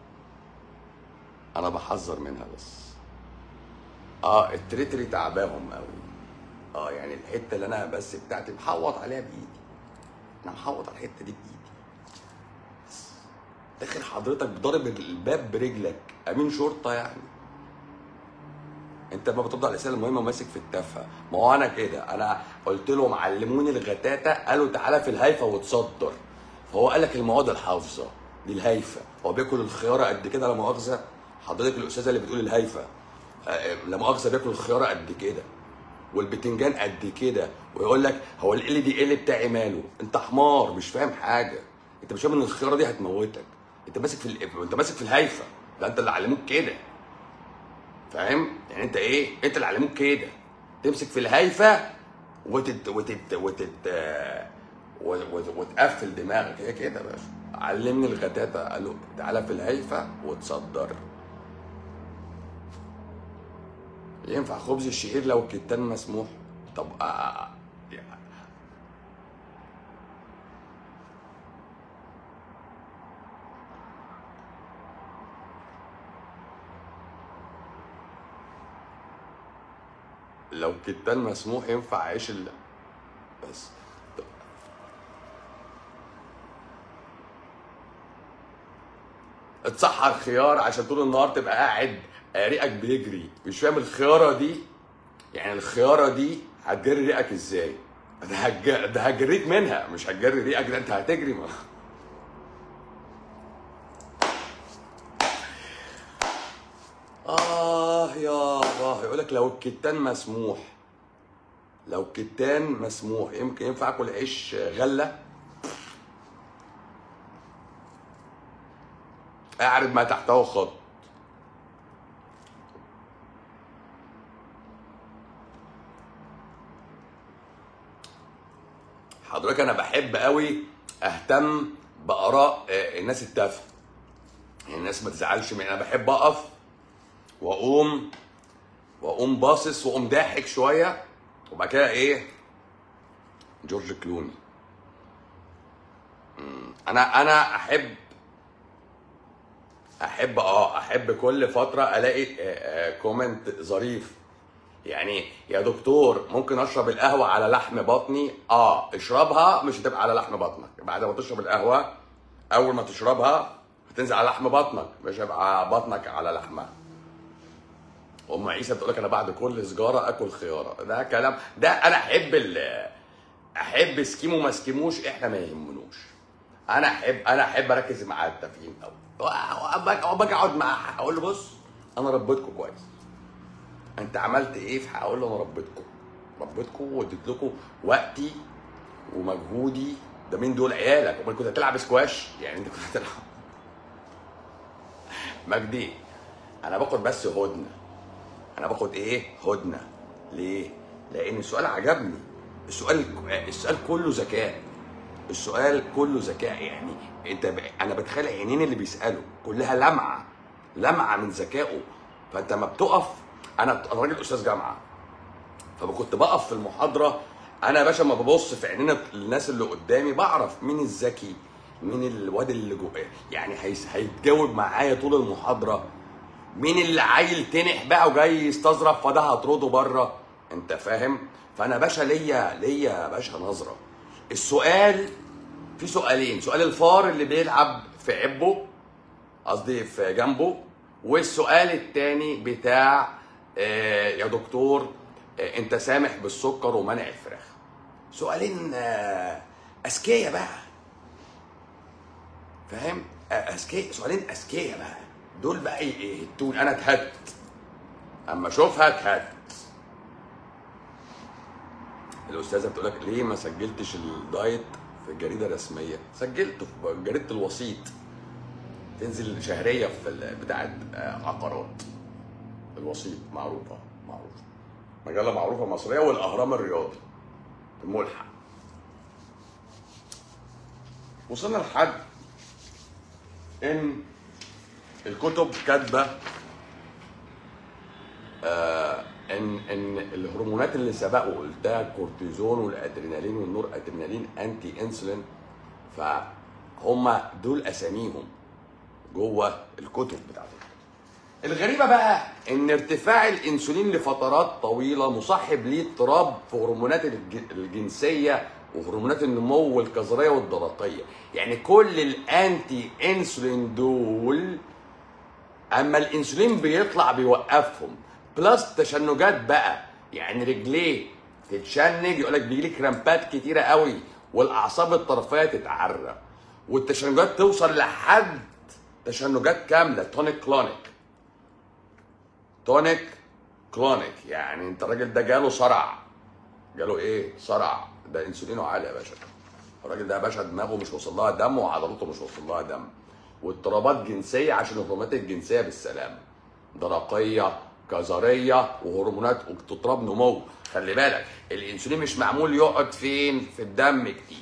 Speaker 1: انا بحذر منها بس اه التريتري تعباهم قوي اه يعني الحته اللي انا بس بتاعتي محوط عليها بايدي انا محوط على الحته دي بايدي بس داخل حضرتك ضارب الباب برجلك امين شرطه يعني انت ما بترد على الاسئله المهمه وماسك في التافهه ما هو انا كده انا قلت لهم علموني الغتاتة قالوا تعالى في الهايفه وتصدر فهو قال لك المواد الحافظه دي الهايفه هو بياكل الخياره قد كده لا مؤاخذه حضرتك الاستاذه اللي بتقول الهايفه آه، لا مؤاخذه بياكل الخياره قد كده والبتنجان قد كده ويقول لك هو ال دي ال بتاعي ماله انت حمار مش فاهم حاجه انت مش فاهم ان الخياره دي هتموتك انت ماسك في ال... انت ماسك في الهايفه ده انت اللي علموك كده فاهم يعني انت ايه انت اللي علموك كده تمسك في الهايفه وتت وتت وتت آه، وت- وت- وتقفل دماغك هي كده يا باشا علمني الغتاتة قالوا تعالى في الهايفه وتصدر ينفع خبز الشعير لو الكتان مسموح طب آه يعني لو كتان مسموح ينفع عيش ال بس اتسحر خيار عشان طول النهار تبقى قاعد آه، ريقك بيجري مش فاهم الخياره دي يعني الخياره دي هتجري ريقك ازاي ده هتج... ده هتجريك منها مش هتجري ريقك ده انت هتجري ما. لك لو الكتان مسموح لو الكتان مسموح يمكن ينفع اكل عيش غله اعرض ما تحته خط حضرتك انا بحب قوي اهتم باراء آه، الناس التافهه يعني الناس ما تزعلش مني انا بحب اقف واقوم واقوم باصص واقوم ضاحك شويه وبعد كده ايه جورج كلوني مم. انا انا احب احب اه احب كل فتره الاقي آه، آه، كومنت ظريف يعني يا دكتور ممكن اشرب القهوه على لحم بطني اه اشربها مش هتبقى على لحم بطنك بعد ما تشرب القهوه اول ما تشربها هتنزل على لحم بطنك مش هيبقى بطنك على لحمها ام عيسى بتقول لك انا بعد كل سجاره اكل خياره ده كلام ده انا احب ال احب سكيمو ما سكيموش احنا ما يهمنوش انا احب انا احب اركز مع التافهين قوي باجي اقعد معاه اقول له بص انا ربيتكم كويس انت عملت ايه في هقول له انا ربيتكم ربيتكم واديت لكم وقتي ومجهودي ده مين دول عيالك امال كنت هتلعب سكواش يعني انت كنت هتلعب مجدي انا باخد بس هدنه انا باخد ايه هدنه ليه لان السؤال عجبني السؤال السؤال كله ذكاء السؤال كله ذكاء يعني انت ب... انا بتخيل عينين اللي بيساله كلها لمعه لمعه من ذكائه فانت ما بتقف انا انا راجل استاذ جامعه فكنت بقف في المحاضره انا يا باشا ما ببص في عينين الناس اللي قدامي بعرف مين الذكي مين الواد اللي جوه يعني هيس- هيتجاوب معايا طول المحاضره مين اللي عيل تنح بقى وجاي يستظرف فده هطرده بره انت فاهم فانا باشا ليا ليا يا باشا نظره السؤال في سؤالين سؤال الفار اللي بيلعب في عبه قصدي في جنبه والسؤال التاني بتاع آه، يا دكتور آه، انت سامح بالسكر ومنع الفراخ سؤالين آه، اذكياء بقى فاهم آه، اذكياء سؤالين اذكياء بقى دول بقى يهتون انا اتهدت اما اشوفها اتهدت الاستاذه بتقول لك ليه ما سجلتش الدايت في الجريده الرسميه سجلته في جريده الوسيط تنزل شهريه في ال- بتاعه آه، عقارات الوسيط معروفه معروفه مجله معروفه مصريه والاهرام الرياضي الملحق وصلنا لحد ان الكتب كاتبه آه ان ان الهرمونات اللي سبقوا قلتها الكورتيزون والادرينالين والنور ادرينالين انتي انسولين فهم دول اساميهم جوه الكتب بتاعتهم الغريبه بقى ان ارتفاع الانسولين لفترات طويله مصاحب ليه اضطراب في هرمونات الج- الجنسيه وهرمونات النمو والكظريه والدرقيه يعني كل الانتي انسولين دول اما الانسولين بيطلع بيوقفهم بلس تشنجات بقى يعني رجليه تتشنج يقول لك بيجي لي كرامبات كتيره قوي والاعصاب الطرفيه تتعرى والتشنجات توصل لحد تشنجات كامله تونيك كلونيك تونيك كلونيك يعني انت الراجل ده جاله صرع جاله ايه صرع ده انسولينه عالي يا باشا الراجل ده يا باشا دماغه مش واصل لها دم وعضلاته مش واصل لها دم واضطرابات جنسيه عشان الهرمونات الجنسيه بالسلامه درقيه كظريه وهرمونات واضطراب نمو خلي بالك الانسولين مش معمول يقعد فين في الدم كتير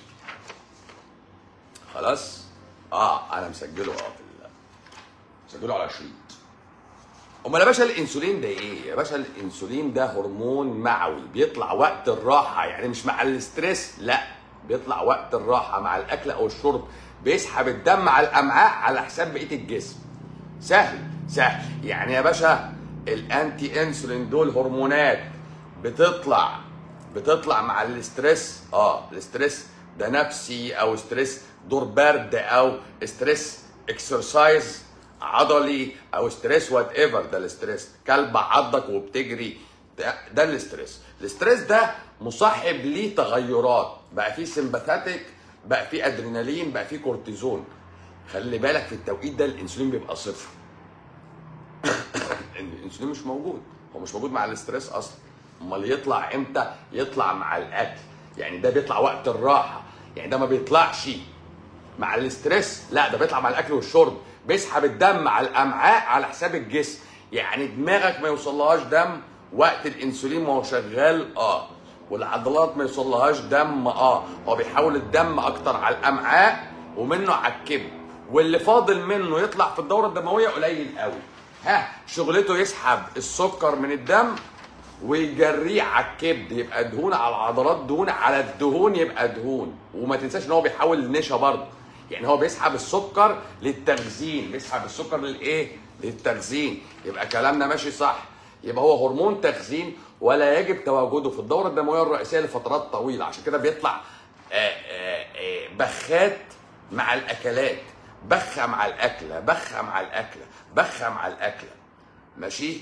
Speaker 1: خلاص اه انا مسجله اه في ال- مسجله على شريط امال يا باشا الانسولين ده ايه؟ يا باشا الانسولين ده هرمون معوي بيطلع وقت الراحه يعني مش مع الاسترس لا بيطلع وقت الراحه مع الاكل او الشرب بيسحب الدم على الامعاء على حساب بقيه الجسم سهل سهل يعني يا باشا الانتي انسولين دول هرمونات بتطلع بتطلع مع الاسترس اه الاسترس ده نفسي او ستريس دور برد او ستريس اكسرسايز عضلي او ستريس وات ايفر ده الاستريس كلب عضك وبتجري ده, ده الاستريس الاستريس ده مصاحب ليه تغيرات بقى فيه سمباثاتيك بقى فيه ادرينالين بقى فيه كورتيزون خلي بالك في التوقيت ده الانسولين بيبقى صفر ان الانسولين مش موجود هو مش موجود مع الاستريس اصلا امال يطلع امتى يطلع مع الاكل يعني ده بيطلع وقت الراحه يعني ده ما بيطلعش مع الاستريس لا ده بيطلع مع الاكل والشرب بيسحب الدم على الامعاء على حساب الجسم يعني دماغك ما يوصلهاش دم وقت الانسولين ما هو شغال اه والعضلات ما يوصلهاش دم اه هو بيحول الدم اكتر على الامعاء ومنه على الكبد واللي فاضل منه يطلع في الدوره الدمويه قليل قوي ها شغلته يسحب السكر من الدم ويجريه على الكبد يبقى دهون على العضلات دهون على الدهون يبقى دهون وما تنساش ان هو بيحول لنشا برضه يعني هو بيسحب السكر للتخزين بيسحب السكر للايه للتخزين يبقى كلامنا ماشي صح يبقى هو هرمون تخزين ولا يجب تواجده في الدوره الدمويه الرئيسيه لفترات طويله عشان كده بيطلع آه، آه، آه، بخات مع الاكلات بخه مع الاكله بخه مع الاكله بخه مع الاكله ماشي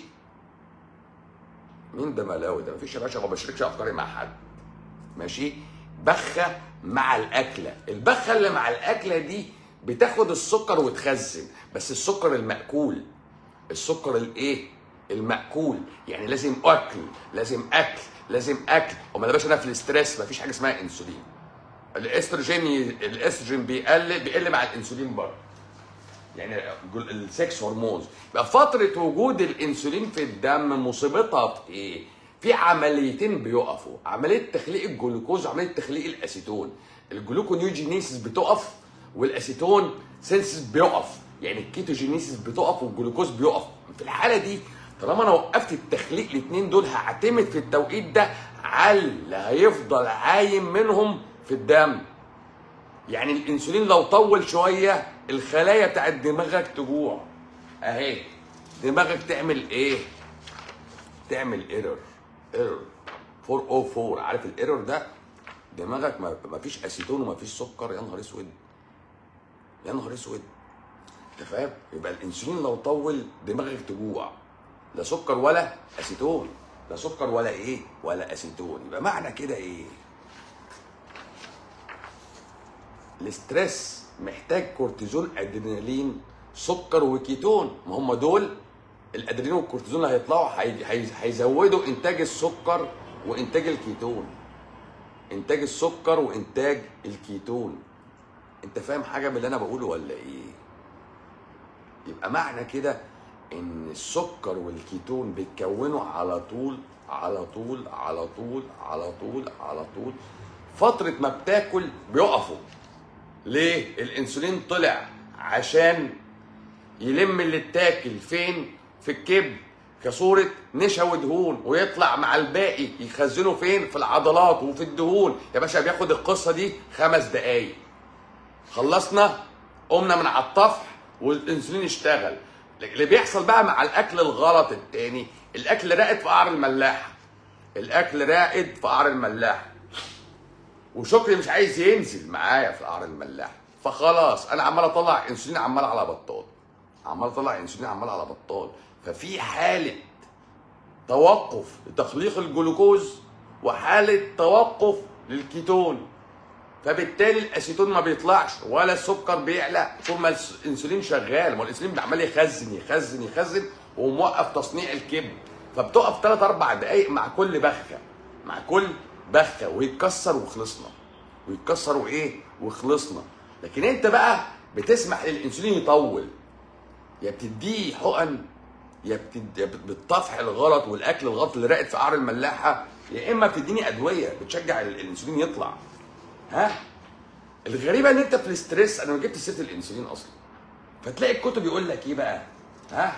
Speaker 1: مين ده ملاوي ده مفيش يا باشا ما بشاركش افكاري مع حد ماشي بخه مع الاكله البخه اللي مع الاكله دي بتاخد السكر وتخزن بس السكر المأكول السكر الايه المأكول يعني لازم اكل لازم اكل لازم اكل امال يا باشا انا في الاستريس مفيش حاجه اسمها انسولين الاستروجين الاستروجين بيقل بيقل مع الانسولين برضه يعني جل- السكس هرمونز يبقى فتره وجود الانسولين في الدم مصيبتها في ايه؟ في عمليتين بيقفوا عمليه تخليق الجلوكوز وعمليه تخليق الاسيتون الجلوكونيوجينيسيس بتقف والاسيتون سينسيس بيقف يعني الكيتوجينيسيس بتقف والجلوكوز بيقف في الحاله دي طالما انا وقفت التخليق الاثنين دول هعتمد في التوقيت ده على اللي هيفضل عايم منهم في الدم يعني الانسولين لو طول شويه الخلايا بتاعت دماغك تجوع اهي دماغك تعمل ايه تعمل ايرور ايرور 404 عارف الايرور ده دماغك ما ما فيش اسيتون وما فيش سكر يا نهار اسود يا نهار اسود انت فاهم يبقى الانسولين لو طول دماغك تجوع لا سكر ولا اسيتون لا سكر ولا ايه ولا اسيتون يبقى معنى كده ايه الاسترس محتاج كورتيزون ادرينالين سكر وكيتون ما هم دول الادرينالين والكورتيزون اللي هيطلعوا هي- هي- هيزودوا انتاج السكر وانتاج الكيتون انتاج السكر وانتاج الكيتون انت فاهم حاجه من اللي انا بقوله ولا ايه يبقى معنى كده ان السكر والكيتون بيتكونوا على طول على طول على طول على طول على طول فتره ما بتاكل بيقفوا ليه الانسولين طلع عشان يلم اللي اتاكل فين في الكبد كصورة نشا ودهون ويطلع مع الباقي يخزنه فين في العضلات وفي الدهون يا باشا بياخد القصة دي خمس دقايق خلصنا قمنا من على الطفح والانسولين اشتغل اللي بيحصل بقى مع الاكل الغلط التاني الاكل راقد في قعر الملاحه الاكل راقد في قعر الملاحه وشكري مش عايز ينزل معايا في قعر الملاحه فخلاص انا عمال اطلع انسولين عمال على بطال عمال اطلع انسولين عمال على بطال ففي حاله توقف لتخليق الجلوكوز وحاله توقف للكيتون فبالتالي الاسيتون ما بيطلعش ولا السكر بيعلى طول ما الانسولين شغال ما الانسولين عمال يخزن يخزن يخزن وموقف تصنيع الكبد فبتقف 3 4 دقائق مع كل بخه مع كل بخه ويتكسر وخلصنا ويتكسر وايه وخلصنا لكن انت بقى بتسمح للانسولين يطول يا بتديه حقن يا بتد... يا بت- بالطفح الغلط والاكل الغلط اللي راقد في قعر الملاحه يا اما بتديني ادويه بتشجع ال- الانسولين يطلع ها الغريبه ان انت في الاستريس انا ما جبت سيره الانسولين اصلا فتلاقي الكتب يقول لك ايه بقى ها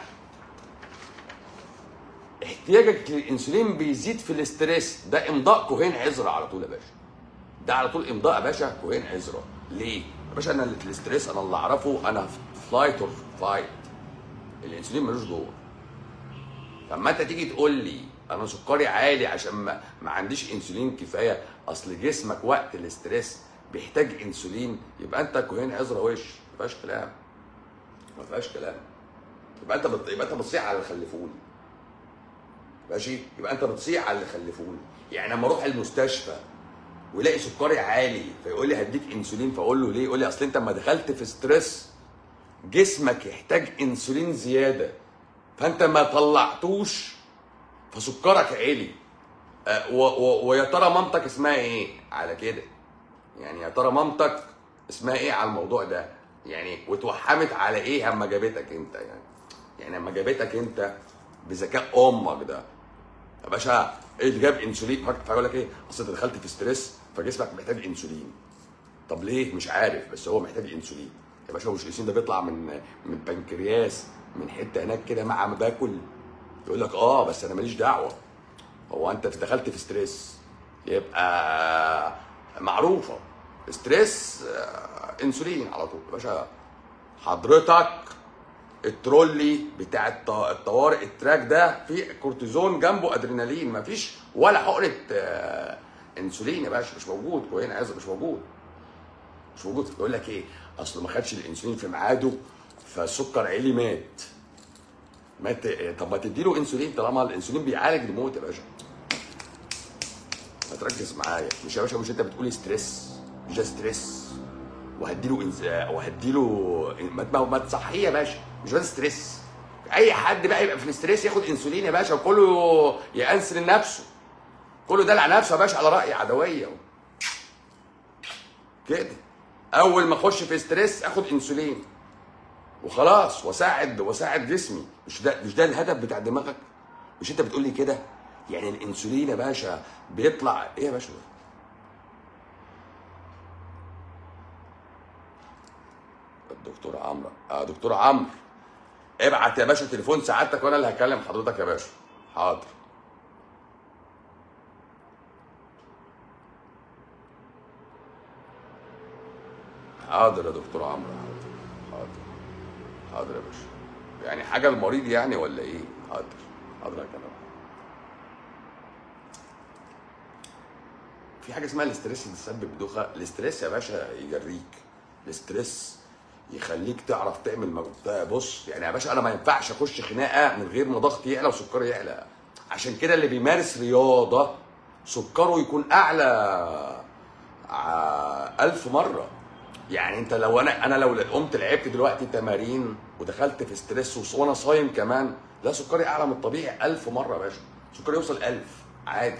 Speaker 1: احتياجك للانسولين بيزيد في الاستريس ده امضاء كوهين عذرا على طول يا باشا ده على طول امضاء يا باشا كوهين عذرا ليه يا باشا انا اللي في الاستريس انا اللي اعرفه انا فلايت اور فايت الانسولين ملوش دور لما انت تيجي تقول لي انا سكري عالي عشان ما, ما عنديش انسولين كفايه اصل جسمك وقت الاستريس بيحتاج انسولين يبقى انت كوهين عذرا وش ما فيهاش كلام ما فيهاش كلام يبقى انت بت... يبقى انت بتصيح على اللي خلفوني ماشي يبقى انت بتصيح على اللي خلفوني يعني لما اروح المستشفى ويلاقي سكري عالي فيقول لي هديك انسولين فاقول له ليه يقول لي اصل انت لما دخلت في ستريس جسمك يحتاج انسولين زياده فانت ما طلعتوش فسكرك عالي آه، و- و- ويا ترى مامتك اسمها ايه على كده يعني يا ترى مامتك اسمها ايه على الموضوع ده يعني واتوحمت على ايه اما جابتك انت يعني يعني اما جابتك انت بذكاء امك ده يا باشا ايه اللي جاب انسولين فاكر فيقول لك ايه اصل انت دخلت في ستريس فجسمك محتاج انسولين طب ليه مش عارف بس هو محتاج انسولين يا باشا مش الانسولين ده بيطلع من من البنكرياس من حته هناك كده مع ما باكل يقول لك اه بس انا ماليش دعوه هو انت دخلت في ستريس يبقى معروفه ستريس آه، انسولين على طول يا باشا حضرتك الترولي بتاع الط- الطوارئ التراك ده فيه كورتيزون جنبه ادرينالين مفيش ولا حقنه آه، انسولين يا باشا مش موجود كوين عايز مش موجود مش موجود يقول لك ايه اصل ما خدش الانسولين في ميعاده فالسكر عالي مات مات إيه؟ طب ما تديله انسولين طالما الانسولين بيعالج الموت يا باشا ما تركز معايا مش يا باشا مش انت بتقولي ستريس مش ده ستريس وهديله إنز... وهديله ما ما, ما تصحيه يا باشا مش ده ستريس اي حد بقى يبقى في الاستريس ياخد انسولين يا باشا وكله يأنسل نفسه كله دلع نفسه يا باشا على رأي عدويه كده اول ما اخش في ستريس اخد انسولين وخلاص واساعد واساعد جسمي مش ده مش ده الهدف بتاع دماغك مش انت بتقول لي كده يعني الانسولين يا باشا بيطلع ايه يا باشا ده؟ الدكتور عمرو اه دكتور عمرو ابعت يا باشا تليفون سعادتك وانا اللي هكلم حضرتك يا باشا حاضر حاضر يا دكتور عمرو حاضر حاضر حاضر يا باشا يعني حاجه المريض يعني ولا ايه حاضر حاضر يا كلام في حاجه اسمها الاستريس يسبب دوخه الاستريس يا باشا يجريك الاستريس يخليك تعرف تعمل مجهود بص يعني يا باشا انا ما ينفعش اخش خناقه من غير ما ضغطي يعلى وسكري يعلى عشان كده اللي بيمارس رياضه سكره يكون اعلى ع- ألف مرة يعني انت لو انا انا لو قمت لعبت دلوقتي تمارين ودخلت في ستريس وص- وانا صايم كمان لا سكري اعلى من الطبيعي ألف مرة يا باشا سكري يوصل ألف عادي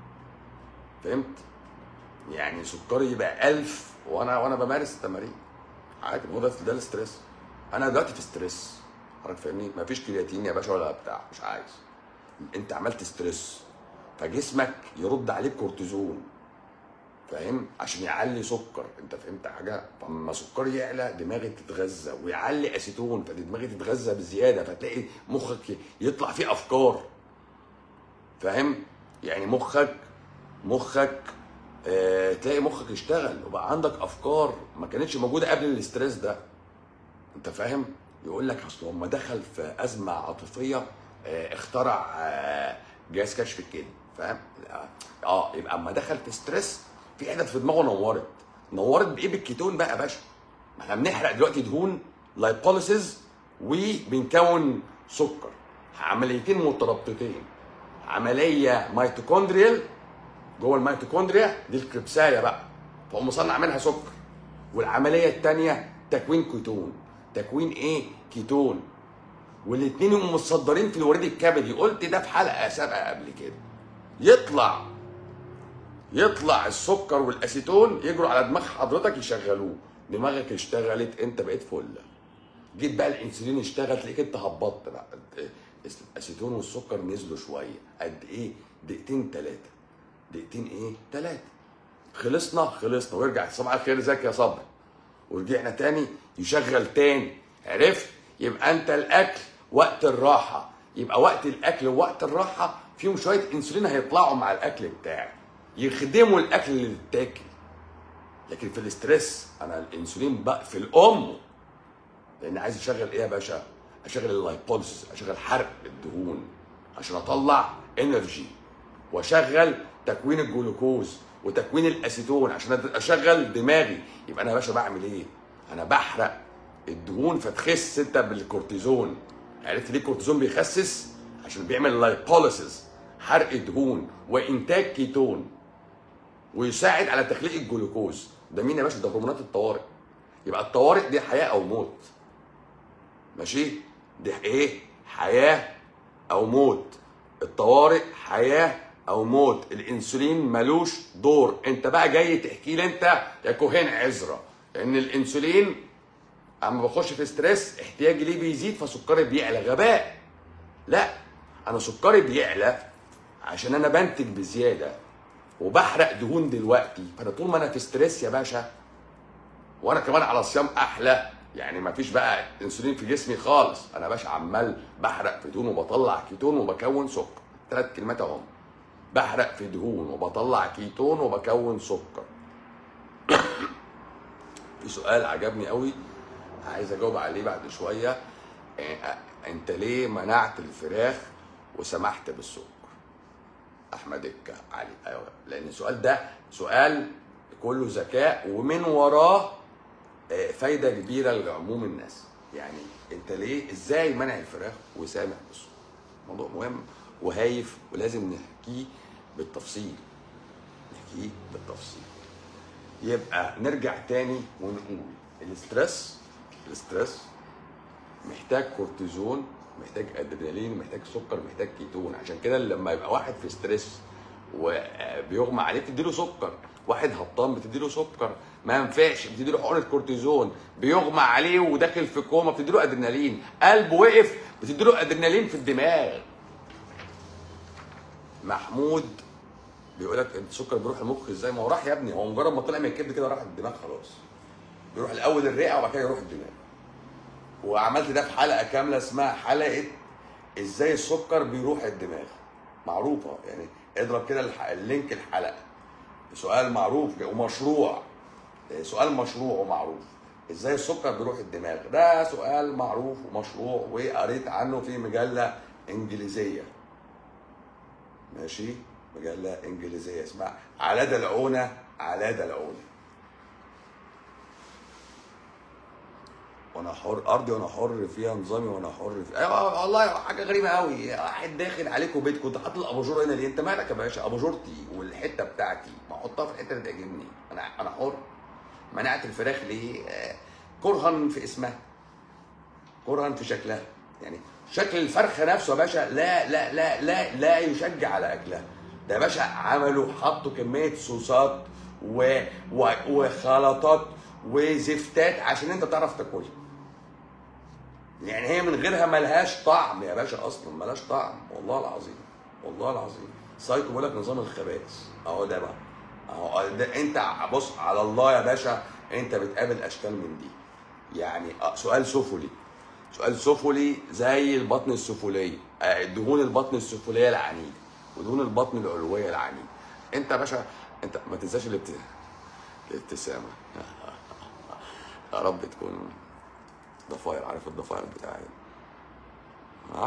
Speaker 1: فهمت يعني سكري يبقى ألف وانا وانا بمارس التمارين عادي ما هو ده ده الاستريس انا دلوقتي في ستريس حضرتك فاهمني مفيش كرياتين يا باشا ولا بتاع مش عايز انت عملت ستريس فجسمك يرد عليك كورتيزون فاهم عشان يعلي سكر انت فهمت حاجه فلما سكري يعلى دماغي تتغذى ويعلي اسيتون فدماغي تتغذى بزياده فتلاقي مخك يطلع فيه افكار فاهم يعني مخك مخك آه تلاقي مخك اشتغل وبقى عندك افكار ما كانتش موجوده قبل الاستريس ده انت فاهم يقول لك اصل لما دخل في ازمه عاطفيه آه، اخترع آه، جهاز كشف الكذب فاهم اه يبقى اما دخل في ستريس في حتت في دماغه نورت نورت بايه بالكيتون بقى يا باشا ما احنا بنحرق دلوقتي دهون لايبوليسيز وبنكون سكر عمليتين مترابطتين عمليه ميتوكوندريال جوه الميتوكوندريا دي الكربسايه بقى فهو مصنع منها سكر والعمليه الثانيه تكوين كيتون تكوين ايه كيتون والاثنين يقوموا متصدرين في الوريد الكبدي قلت ده في حلقه سابقه قبل كده يطلع يطلع السكر والاسيتون يجروا على دماغ حضرتك يشغلوه دماغك اشتغلت انت بقيت فل جيت بقى الانسولين اشتغل تلاقيك انت هبطت بقى الاسيتون والسكر نزلوا شويه قد ايه دقيقتين ثلاثه دقيقتين ايه ثلاثه خلصنا خلصنا ويرجع صباح الخير ازيك يا صبري ورجعنا تاني يشغل تاني عرفت يبقى انت الاكل وقت الراحه يبقى وقت الاكل ووقت الراحه فيهم شويه انسولين هيطلعوا مع الاكل بتاعي يخدموا الاكل اللي بتاكل لكن في الاستريس انا الانسولين بقفل امه لان عايز اشغل ايه يا باشا اشغل اللايبوليسيس اشغل حرق الدهون عشان اطلع انرجي واشغل تكوين الجلوكوز وتكوين الاسيتون عشان اشغل دماغي يبقى انا يا باشا بعمل ايه انا بحرق الدهون فتخس انت بالكورتيزون عرفت ليه الكورتيزون بيخسس عشان بيعمل لايبوليسيس حرق دهون وانتاج كيتون ويساعد على تخليق الجلوكوز ده مين يا باشا ده هرمونات الطوارئ يبقى الطوارئ دي حياه او موت ماشي دي ايه حياه او موت الطوارئ حياه او موت الانسولين ملوش دور انت بقى جاي تحكي لي انت يا كوهين عزرا ان الانسولين اما بخش في ستريس احتياجي ليه بيزيد فسكري بيعلى غباء لا انا سكري بيعلى عشان انا بنتج بزياده وبحرق دهون دلوقتي فانا طول ما انا في ستريس يا باشا وانا كمان على صيام احلى يعني ما فيش بقى انسولين في جسمي خالص انا باشا عمال بحرق في دهون وبطلع كيتون وبكون سكر ثلاث كلمات اهم بحرق في دهون وبطلع كيتون وبكون سكر في سؤال عجبني قوي عايز اجاوب عليه بعد شويه إيه، انت ليه منعت الفراخ وسمحت بالسكر احمد الك علي ايوه لان السؤال ده سؤال كله ذكاء ومن وراه آه، فايده كبيره لعموم الناس يعني انت ليه ازاي منع الفراخ وسامح بالسكر موضوع مهم وهايف ولازم نحكيه بالتفصيل نحكيه بالتفصيل يبقى نرجع تاني ونقول الاسترس الاسترس محتاج كورتيزون محتاج ادرينالين محتاج سكر محتاج كيتون عشان كده لما يبقى واحد في ستريس وبيغمى عليه بتديله سكر واحد هبطان بتديله سكر ما ينفعش بتديله حقنه كورتيزون بيغمى عليه وداخل في كوما بتديله ادرينالين قلبه وقف بتديله ادرينالين في الدماغ محمود بيقول لك السكر بيروح المخ ازاي ما هو راح يا ابني هو مجرد ما طلع من الكبد كده راح الدماغ خلاص بيروح الاول الرئه وبعد كده يروح الدماغ وعملت ده في حلقه كامله اسمها حلقه ازاي السكر بيروح الدماغ معروفه يعني اضرب كده الح- اللينك الحلقه سؤال معروف ومشروع سؤال مشروع ومعروف ازاي السكر بيروح الدماغ ده سؤال معروف ومشروع وقريت عنه في مجله انجليزيه ماشي مجله انجليزيه اسمها على دلعونه على دلعونه وانا حر ارضي وانا حر فيها نظامي وانا حر في ايوه والله حاجه غريبه قوي واحد داخل عليكم بيتكم انت حاطط الاباجوره هنا ليه انت مالك يا باشا اباجورتي والحته بتاعتي ما احطها في الحته اللي تعجبني انا انا حر منعت الفراخ ليه آه، كرها في اسمها كرها في شكلها يعني شكل الفرخه نفسه يا باشا لا لا لا لا لا يشجع على اكلها ده يا باشا عملوا حطوا كميه صوصات و... و... وخلطات وزفتات عشان انت تعرف تاكلها يعني هي من غيرها ملهاش طعم يا باشا اصلا ملهاش طعم والله العظيم والله العظيم سايكو بيقول لك نظام الخبائث اهو ده بقى اهو ده انت بص على الله يا باشا انت بتقابل اشكال من دي يعني آه، سؤال سفلي سؤال سفلي زي البطن السفليه آه، دهون البطن السفليه العنيده ودهون البطن العلويه العنيده انت يا باشا انت ما تنساش الابت... الابتسامه يا رب تكون ضفاير عارف الضفاير بتاعي ها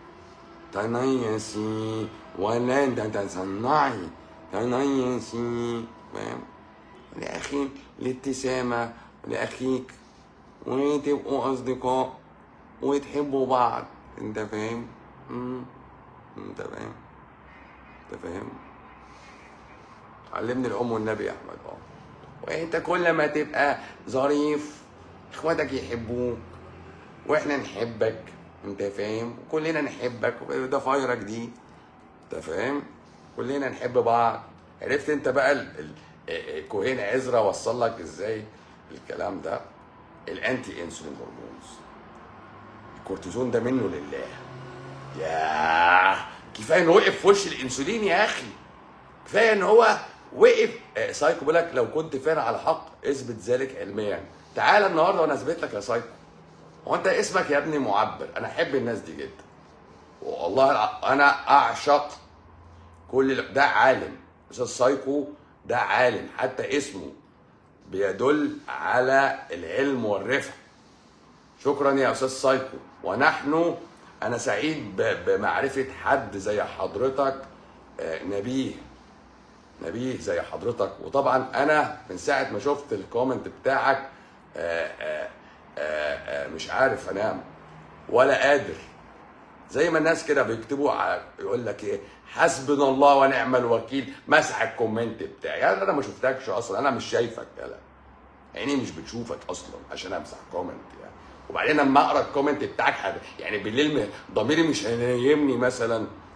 Speaker 1: تنيسي ولا انت تصنعي تنيسي فاهم لاخي الابتسامه لاخيك وتبقوا اصدقاء وتحبوا بعض انت فاهم مم. انت فاهم انت فاهم علمني الام والنبي يا احمد اه وانت كل ما تبقى ظريف اخواتك يحبوك واحنا نحبك انت فاهم كلنا نحبك ده فايرك دي انت فاهم كلنا نحب بعض عرفت انت بقى ال... ال... ال- كوهين عزرا وصل لك ازاي الكلام ده الانتي انسولين هرمونز الكورتيزون ده منه لله ياه كفايه انه وقف في وش الانسولين يا اخي كفايه ان هو وقف آه، سايكو بيقول لك لو كنت فعلا على حق اثبت ذلك علميا تعالى النهارده وانا اثبت لك يا سايكو هو انت اسمك يا ابني معبر انا احب الناس دي جدا والله الع- انا اعشق كل ال- ده عالم استاذ سايكو ده عالم حتى اسمه بيدل على العلم والرفق شكرا يا استاذ سايكو ونحن انا سعيد ب- بمعرفه حد زي حضرتك آه، نبيه نبيه زي حضرتك وطبعا انا من ساعه ما شفت الكومنت بتاعك آه، آه، آه، آه، مش عارف انام ولا قادر زي ما الناس كده بيكتبوا ع- يقول لك ايه حسبنا الله ونعم الوكيل مسح الكومنت بتاعي يعني انا ما شفتكش اصلا انا مش شايفك يلا عيني مش بتشوفك اصلا عشان امسح كومنت يعني وبعدين لما اقرا الكومنت بتاعك حد يعني بالليل م- ضميري مش هينيمني مثلا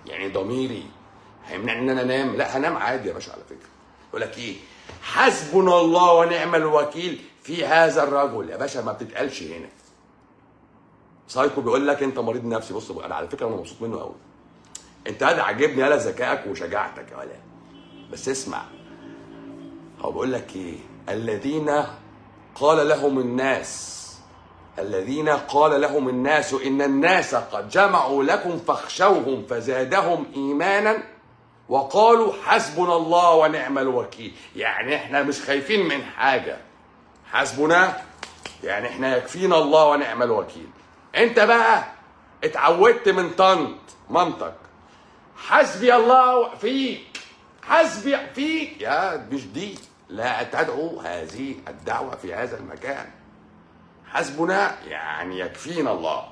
Speaker 1: يعني ضميري هيمنعني ان انا انام لا هنام عادي يا باشا على فكره يقول لك ايه حسبنا الله ونعم الوكيل في هذا الرجل يا باشا ما بتتقالش هنا سايكو بيقول لك انت مريض نفسي بص انا على فكره انا مبسوط منه قوي انت هذا عاجبني يالا ذكائك وشجاعتك يا ولا بس اسمع هو بيقول لك ايه الذين قال لهم الناس الذين قال لهم الناس ان الناس قد جمعوا لكم فاخشوهم فزادهم ايمانا وقالوا حسبنا الله ونعم الوكيل يعني احنا مش خايفين من حاجه حسبنا يعني احنا يكفينا الله ونعم الوكيل انت بقى اتعودت من طنط مامتك حسبي الله فيك حسبي فيك يا مش دي لا تدعو هذه الدعوة في هذا المكان حسبنا يعني يكفينا الله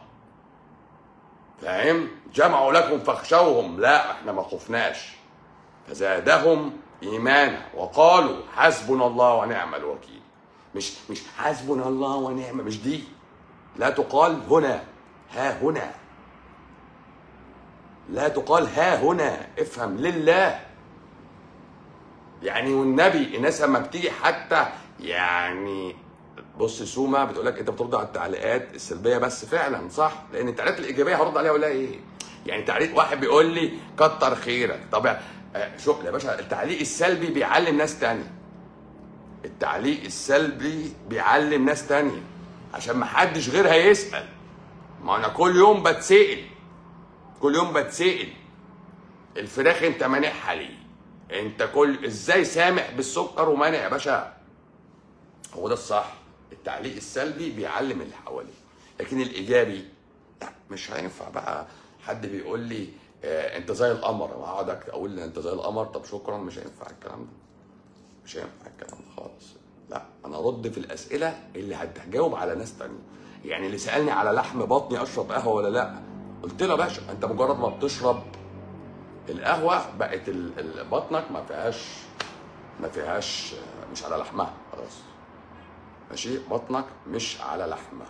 Speaker 1: فاهم جمعوا لكم فاخشوهم لا احنا ما خفناش فزادهم ايمانا وقالوا حسبنا الله ونعم الوكيل مش مش حسبنا الله ونعم مش دي لا تقال هنا ها هنا لا تقال ها هنا افهم لله يعني والنبي الناس لما بتيجي حتى يعني بص سوما بتقول لك انت بترد على التعليقات السلبيه بس فعلا صح لان التعليقات الايجابيه هرد عليها ولا ايه يعني تعليق واحد بيقول لي كتر خيرك طب آه، شوف يا باشا التعليق السلبي بيعلم ناس تانية التعليق السلبي بيعلم ناس تانية عشان ما حدش غيرها يسأل ما انا كل يوم بتسأل كل يوم بتسأل الفراخ انت مانعها ليه انت كل ازاي سامح بالسكر ومانع يا باشا هو ده الصح التعليق السلبي بيعلم اللي حواليه لكن الايجابي لا مش هينفع بقى حد بيقول لي آه انت زي القمر واقعد اقول انت زي القمر طب شكرا مش هينفع الكلام ده مش هينفع الكلام ده خالص لا انا ارد في الاسئله اللي هتجاوب على ناس تانية يعني اللي سالني على لحم بطني اشرب قهوه ولا لا قلت له يا باشا انت مجرد ما بتشرب القهوه بقت ال- ال- بطنك ما فيهاش ما فيهاش مش على لحمها خلاص ماشي بطنك مش على لحمها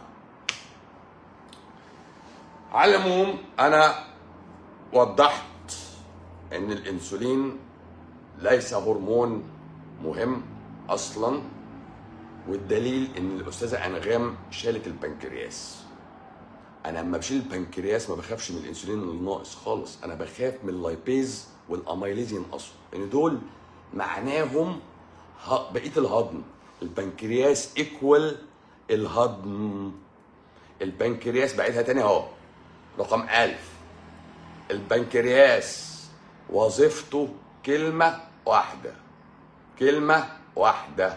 Speaker 1: على العموم انا وضحت ان الانسولين ليس هرمون مهم اصلا والدليل ان الاستاذه انغام شالت البنكرياس انا لما بشيل البنكرياس ما بخافش من الانسولين الناقص خالص انا بخاف من اللايبيز والاميليز ينقصوا لان دول معناهم ه- بقيه الهضم البنكرياس ايكوال الهضم البنكرياس بعيدها تاني اهو رقم ألف البنكرياس وظيفته كلمة واحدة كلمة واحدة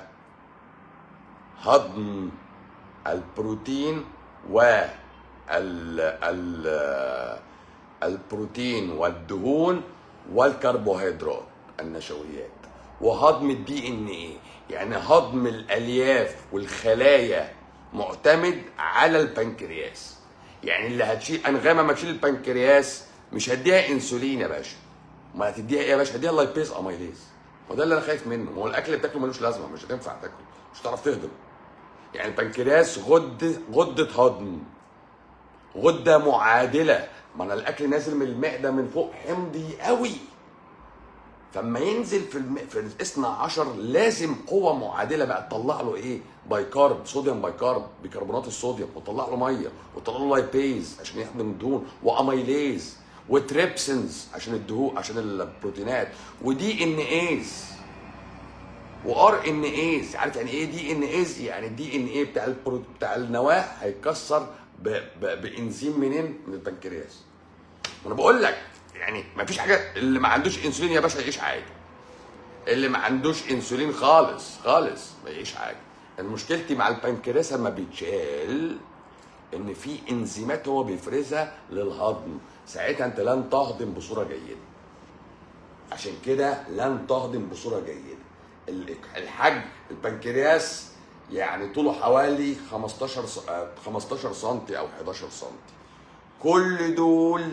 Speaker 1: هضم البروتين و ال ال البروتين والدهون والكربوهيدرات النشويات وهضم الدي ان ايه يعني هضم الالياف والخلايا معتمد على البنكرياس يعني اللي هتشيل انغامه ما تشيل البنكرياس مش هديها انسولين يا باشا ما هتديها ايه يا باشا هديها لايبيز اميليز وده اللي انا خايف منه هو الاكل اللي بتاكله ملوش لازمه مش هتنفع تاكله مش هتعرف تهضم يعني البنكرياس غده غده هضم غده معادله ما انا الاكل نازل من المعده من فوق حمضي قوي فلما ينزل في الم... في الاثنى عشر لازم قوه معادله بقى تطلع له ايه بايكارب صوديوم بايكارب بيكربونات الصوديوم وتطلع له ميه وتطلع له لايبيز عشان يهضم الدهون واميليز وتريبسنز عشان الدهون عشان البروتينات ودي ان ايز وار ان ايز عارف يعني ايه دي ان ايز يعني الدي ان ايه بتاع البرو... بتاع النواه هيتكسر ب... ب... بانزيم منين من البنكرياس وانا بقول لك يعني ما فيش حاجه اللي ما عندوش انسولين يا باشا يعيش عادي اللي ما عندوش انسولين خالص خالص ما يعيش عادي مشكلتي مع البنكرياس لما بيتشال ان في انزيمات هو بيفرزها للهضم ساعتها انت لن تهضم بصوره جيده عشان كده لن تهضم بصوره جيده ال- الحجم البنكرياس يعني طوله حوالي 15 س- آه، 15 سم او 11 سم كل دول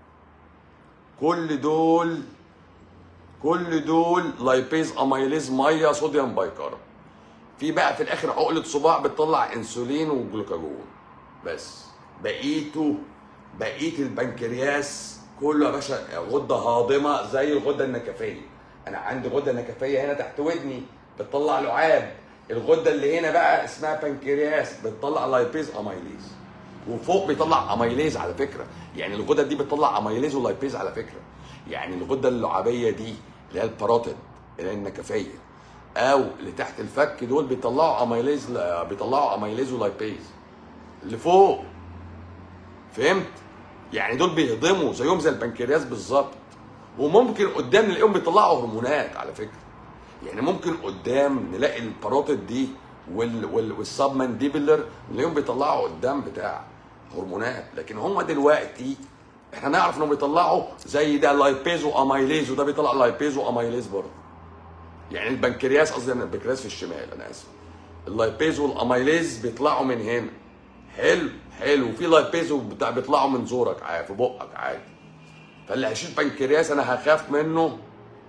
Speaker 1: كل دول كل دول لايبيز اميليز ميه صوديوم بايكارب في بقى في الاخر عقله صباع بتطلع انسولين وجلوكاجون بس بقيته بقيه البنكرياس كله يا باشا غده هاضمه زي الغده النكفيه انا عندي غده نكفيه هنا تحت ودني بتطلع لعاب الغده اللي هنا بقى اسمها بنكرياس بتطلع لايبيز اميليز وفوق بيطلع اميليز على فكره يعني الغده دي بتطلع اميليز ولايبيز على فكره يعني الغده اللعابيه دي اللي هي الباروتيد اللي هي النكفيه او اللي تحت الفك دول بيطلعوا اميليز بيطلعوا اميليز ولايبيز اللي فوق فهمت يعني دول بيهضموا زيهم زي البنكرياس بالظبط وممكن قدام نلاقيهم بيطلعوا هرمونات على فكره يعني ممكن قدام نلاقي الباروتيد دي وال وال والسب مانديبلر نلاقيهم بيطلعوا قدام بتاع هرمونات لكن هم دلوقتي احنا نعرف انهم بيطلعوا زي ده لايبيز واميليز وده بيطلع لايبيز واميليز برضه يعني البنكرياس قصدي انا البنكرياس في الشمال انا اسف اللايبيز والاميليز بيطلعوا من هنا حلو حلو وفي لايبيز وبتاع بيطلعوا من زورك عادي في بقك عادي فاللي هيشيل بنكرياس انا هخاف منه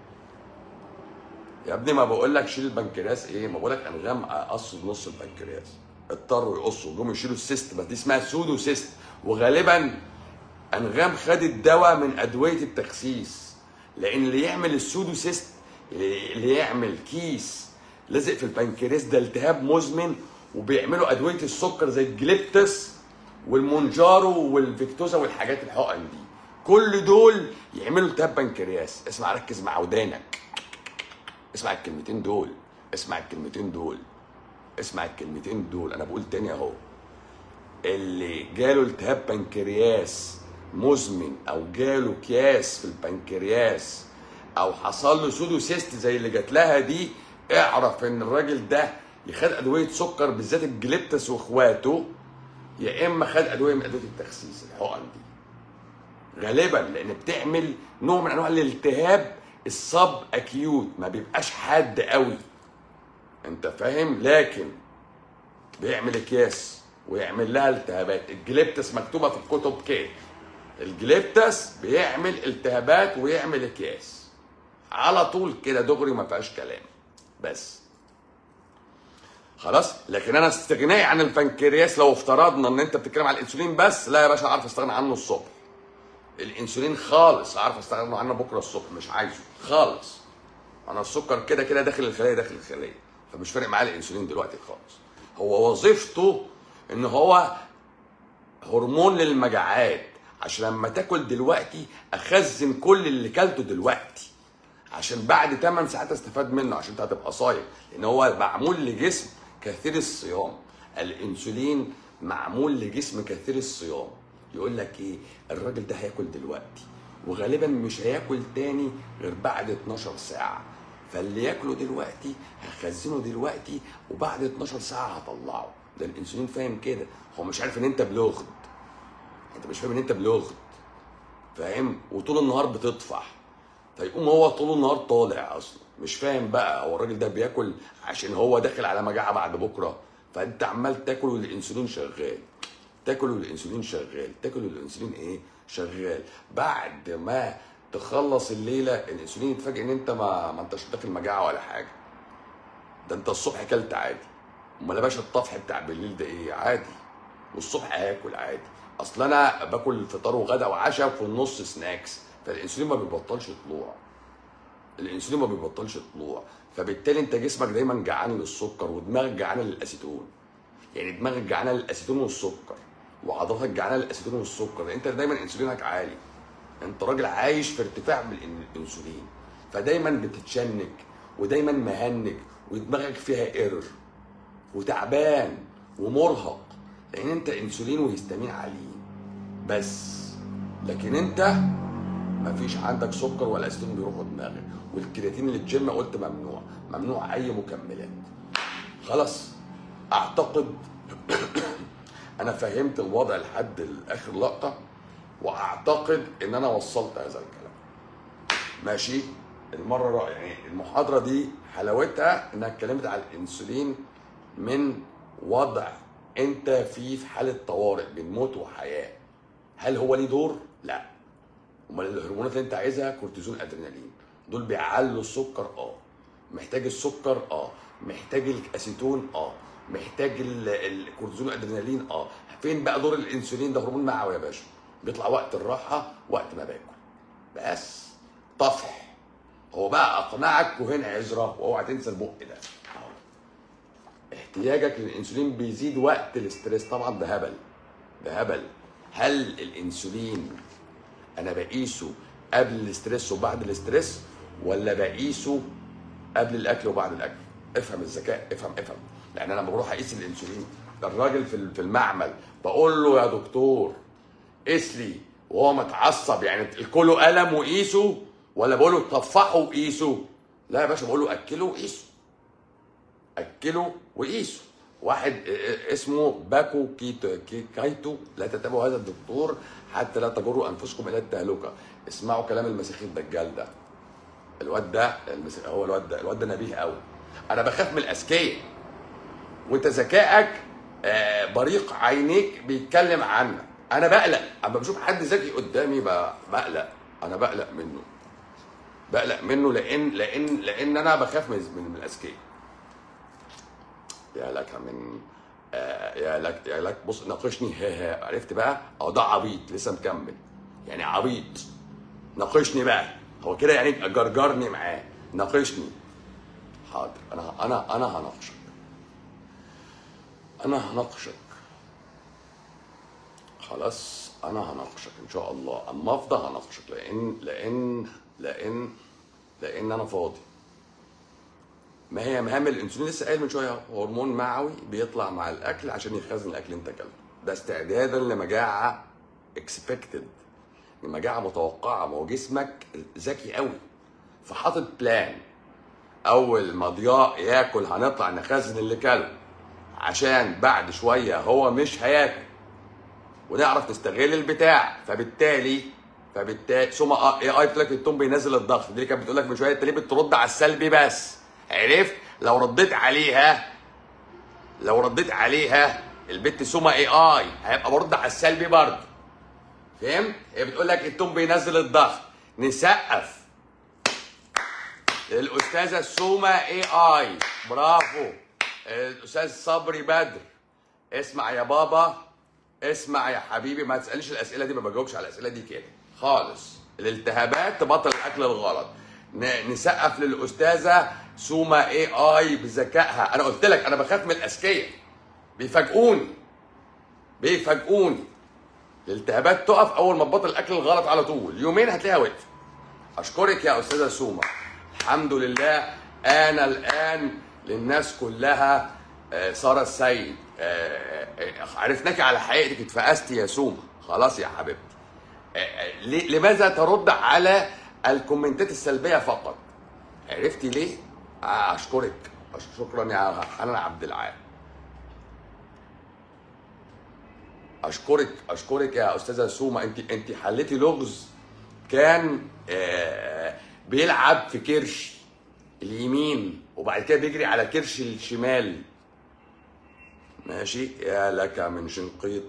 Speaker 1: يا ابني ما بقول لك شيل البنكرياس ايه ما بقول لك انغام قصوا نص البنكرياس اضطروا يقصوا جم يشيلوا السيست بس دي اسمها سودو سيست وغالبا انغام خدت دواء من ادويه التخسيس لان اللي يعمل السودو سيست اللي يعمل كيس لازق في البنكرياس ده التهاب مزمن وبيعملوا ادويه السكر زي الجليبتس والمونجارو والفيكتوزا والحاجات الحقن دي كل دول يعملوا التهاب بنكرياس اسمع ركز مع ودانك اسمع الكلمتين دول اسمع الكلمتين دول اسمع الكلمتين دول انا بقول تاني اهو اللي جاله التهاب بنكرياس مزمن او جاله كياس في البنكرياس او حصل له سودو سيست زي اللي جات لها دي اعرف ان الراجل ده يخد ادويه سكر بالذات الجليبتس واخواته يا اما خد ادويه من ادويه التخسيس الحقن دي غالبا لان بتعمل نوع من انواع الالتهاب الصب اكيوت ما بيبقاش حاد قوي انت فاهم لكن بيعمل اكياس ويعمل لها التهابات الجليبتس مكتوبه في الكتب كده الجليبتس بيعمل التهابات ويعمل اكياس على طول كده دغري ما فيهاش كلام بس خلاص لكن انا استغنائي عن البنكرياس لو افترضنا ان انت بتتكلم على الانسولين بس لا يا باشا عارف استغنى عنه الصبح الانسولين خالص عارف استغنى عنه بكره الصبح مش عايزه خالص انا السكر كده كده داخل الخليه داخل الخليه فمش فارق معايا الانسولين دلوقتي خالص هو وظيفته ان هو هرمون للمجاعات عشان لما تاكل دلوقتي اخزن كل اللي كلته دلوقتي عشان بعد 8 ساعات استفاد منه عشان انت هتبقى صايم لان هو معمول لجسم كثير الصيام الانسولين معمول لجسم كثير الصيام يقول لك ايه الراجل ده هياكل دلوقتي وغالبا مش هياكل تاني غير بعد 12 ساعه فاللي ياكله دلوقتي هخزنه دلوقتي وبعد 12 ساعه هطلعه ده الانسولين فاهم كده هو مش عارف ان انت بلغت انت مش فاهم ان انت بلغت فاهم وطول النهار بتطفح فيقوم هو طول النهار طالع اصلا مش فاهم بقى هو الراجل ده بياكل عشان هو داخل على مجاعه بعد بكره فانت عمال تاكل والانسولين شغال تاكل والانسولين شغال تاكل والانسولين ايه شغال بعد ما تخلص الليله الانسولين يتفاجئ ان انت ما ما انتش داخل مجاعه ولا حاجه ده انت الصبح كلت عادي امال يا باشا الطفح بتاع بالليل ده ايه عادي والصبح هاكل عادي اصل انا باكل فطار وغدا وعشاء وفي النص سناكس فالانسولين ما بيبطلش طلوع الانسولين ما بيبطلش طلوع فبالتالي انت جسمك دايما جعان للسكر ودماغك جعانه للاسيتون يعني دماغك جعانه للاسيتون والسكر وعضلاتك جعانه للاسيتون والسكر لان انت دايما انسولينك عالي انت راجل عايش في ارتفاع بالانسولين فدايما بتتشنج ودايما مهنج ودماغك فيها ايرور وتعبان ومرهق لان انت انسولين وهستامين عاليين بس لكن انت مفيش عندك سكر ولا اسيتون بيروحوا دماغك والكرياتين اللي الجيم قلت ممنوع ممنوع اي مكملات خلاص اعتقد انا فهمت الوضع لحد اخر لقطه واعتقد ان انا وصلت هذا الكلام ماشي المره يعني المحاضره دي حلاوتها انها اتكلمت على الانسولين من وضع انت فيه في حاله طوارئ بين موت وحياه هل هو ليه دور لا امال الهرمونات اللي انت عايزها كورتيزون ادرينالين دول بيعلوا السكر اه محتاج السكر اه محتاج الاسيتون اه محتاج ال- الكورتيزون ادرينالين اه فين بقى دور الانسولين ده هرمون معوي يا باشا بيطلع وقت الراحه وقت ما باكل بس طفح هو بقى اقنعك وهنا عذره واوعى تنسى البق ده أهو. احتياجك للانسولين بيزيد وقت الاستريس طبعا ده هبل ده هبل هل الانسولين انا بقيسه قبل الاستريس وبعد الاستريس ولا بقيسه قبل الاكل وبعد الاكل افهم الذكاء افهم افهم لان انا لما بروح اقيس الانسولين الراجل في في المعمل بقول له يا دكتور قيس لي وهو متعصب يعني الكله قلم وقيسه ولا بقول له طفحه وقيسه لا يا باشا بقول له اكله وقيسه اكله وقيسه واحد اسمه باكو كيتو كي- كايتو لا تتبعوا هذا الدكتور حتى لا تجروا انفسكم الى التهلكه اسمعوا كلام المسيح الدجال ده الواد ده المسيح هو الواد ده الواد ده نبيه قوي انا بخاف من الاذكياء وانت ذكائك آه، بريق عينيك بيتكلم عنك انا بقلق اما بشوف حد ذكي قدامي ب- بقلق انا بقلق منه بقلق منه لان لان لان انا بخاف من من من الاذكياء يا لك من آه، يا لك يا لك بص ناقشني ها ها عرفت بقى اه ده عبيط لسه مكمل يعني عبيط ناقشني بقى هو كده يعني جرجرني معاه ناقشني حاضر انا انا انا هناقشك انا هناقشك خلاص انا هناقشك ان شاء الله اما افضى هناقشك لان لان لان لان انا فاضي ما هي مهام الانسولين لسه قايل من شويه هرمون معوي بيطلع مع الاكل عشان يخزن الاكل اللي انت اكلته ده استعدادا لمجاعه اكسبكتد مجاعه متوقعه ما هو جسمك ذكي قوي فحاطط بلان اول ما ضياء ياكل هنطلع نخزن اللي كله عشان بعد شويه هو مش هياكل ونعرف نستغل البتاع فبالتالي فبالتالي ثم اي اي لك التوم بينزل الضغط دي اللي كانت بتقول لك من شويه انت ليه بترد على السلبي بس عرفت لو رديت عليها لو رديت عليها البت سوما اي اي هيبقى برد على السلبي برضه فهمت هي بتقول لك التوم بينزل الضغط نسقف الاستاذه سوما اي اي برافو الاستاذ صبري بدر اسمع يا بابا اسمع يا حبيبي ما تسالنيش الاسئله دي ما بجاوبش على الاسئله دي كده خالص الالتهابات تبطل الاكل الغلط ن- نسقف للاستاذه سوما اي اي بذكائها انا قلت لك انا بخاف من الاذكياء بيفاجئوني بيفاجئوني الالتهابات تقف اول ما تبطل الاكل الغلط على طول يومين هتلاقيها وقفت اشكرك يا استاذه سوما الحمد لله انا الان للناس كلها آه، ساره السيد آه، آه، عرفناك على حقيقتك اتفقستي يا سوما خلاص يا حبيبتي آه، آه، ليه- لماذا ترد على الكومنتات السلبيه فقط عرفتي ليه آه، اشكرك أش- شكرا يا حنان عبد العال اشكرك اشكرك يا استاذه سوما انت انت حليتي لغز كان آه، بيلعب في كرش اليمين وبعد كده بيجري على كرش الشمال ماشي يا لك من شنقيط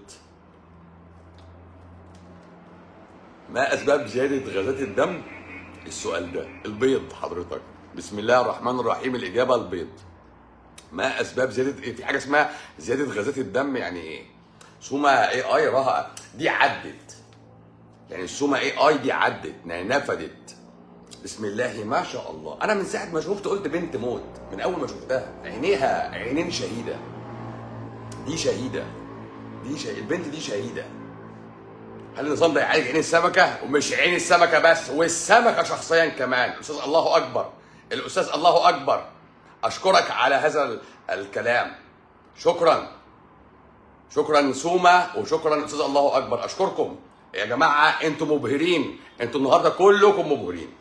Speaker 1: ما اسباب زياده غازات الدم السؤال ده البيض حضرتك بسم الله الرحمن الرحيم الاجابه البيض ما اسباب زياده ايه في حاجه اسمها زياده غازات الدم يعني ايه سوما اي اي راها دي عدت يعني السوما اي اي دي عدت يعني نفدت بسم الله ما شاء الله انا من ساعه ما شفت قلت بنت موت من اول ما شفتها عينيها عينين شهيده دي شهيده دي شهيدة. البنت دي شهيده هل النظام ده يعالج عين السمكه ومش عين السمكه بس والسمكه شخصيا كمان الاستاذ الله اكبر الاستاذ الله اكبر اشكرك على هذا ال- الكلام شكرا شكرا سوما وشكرا استاذ الله اكبر اشكركم يا جماعه انتم مبهرين انتم النهارده كلكم مبهرين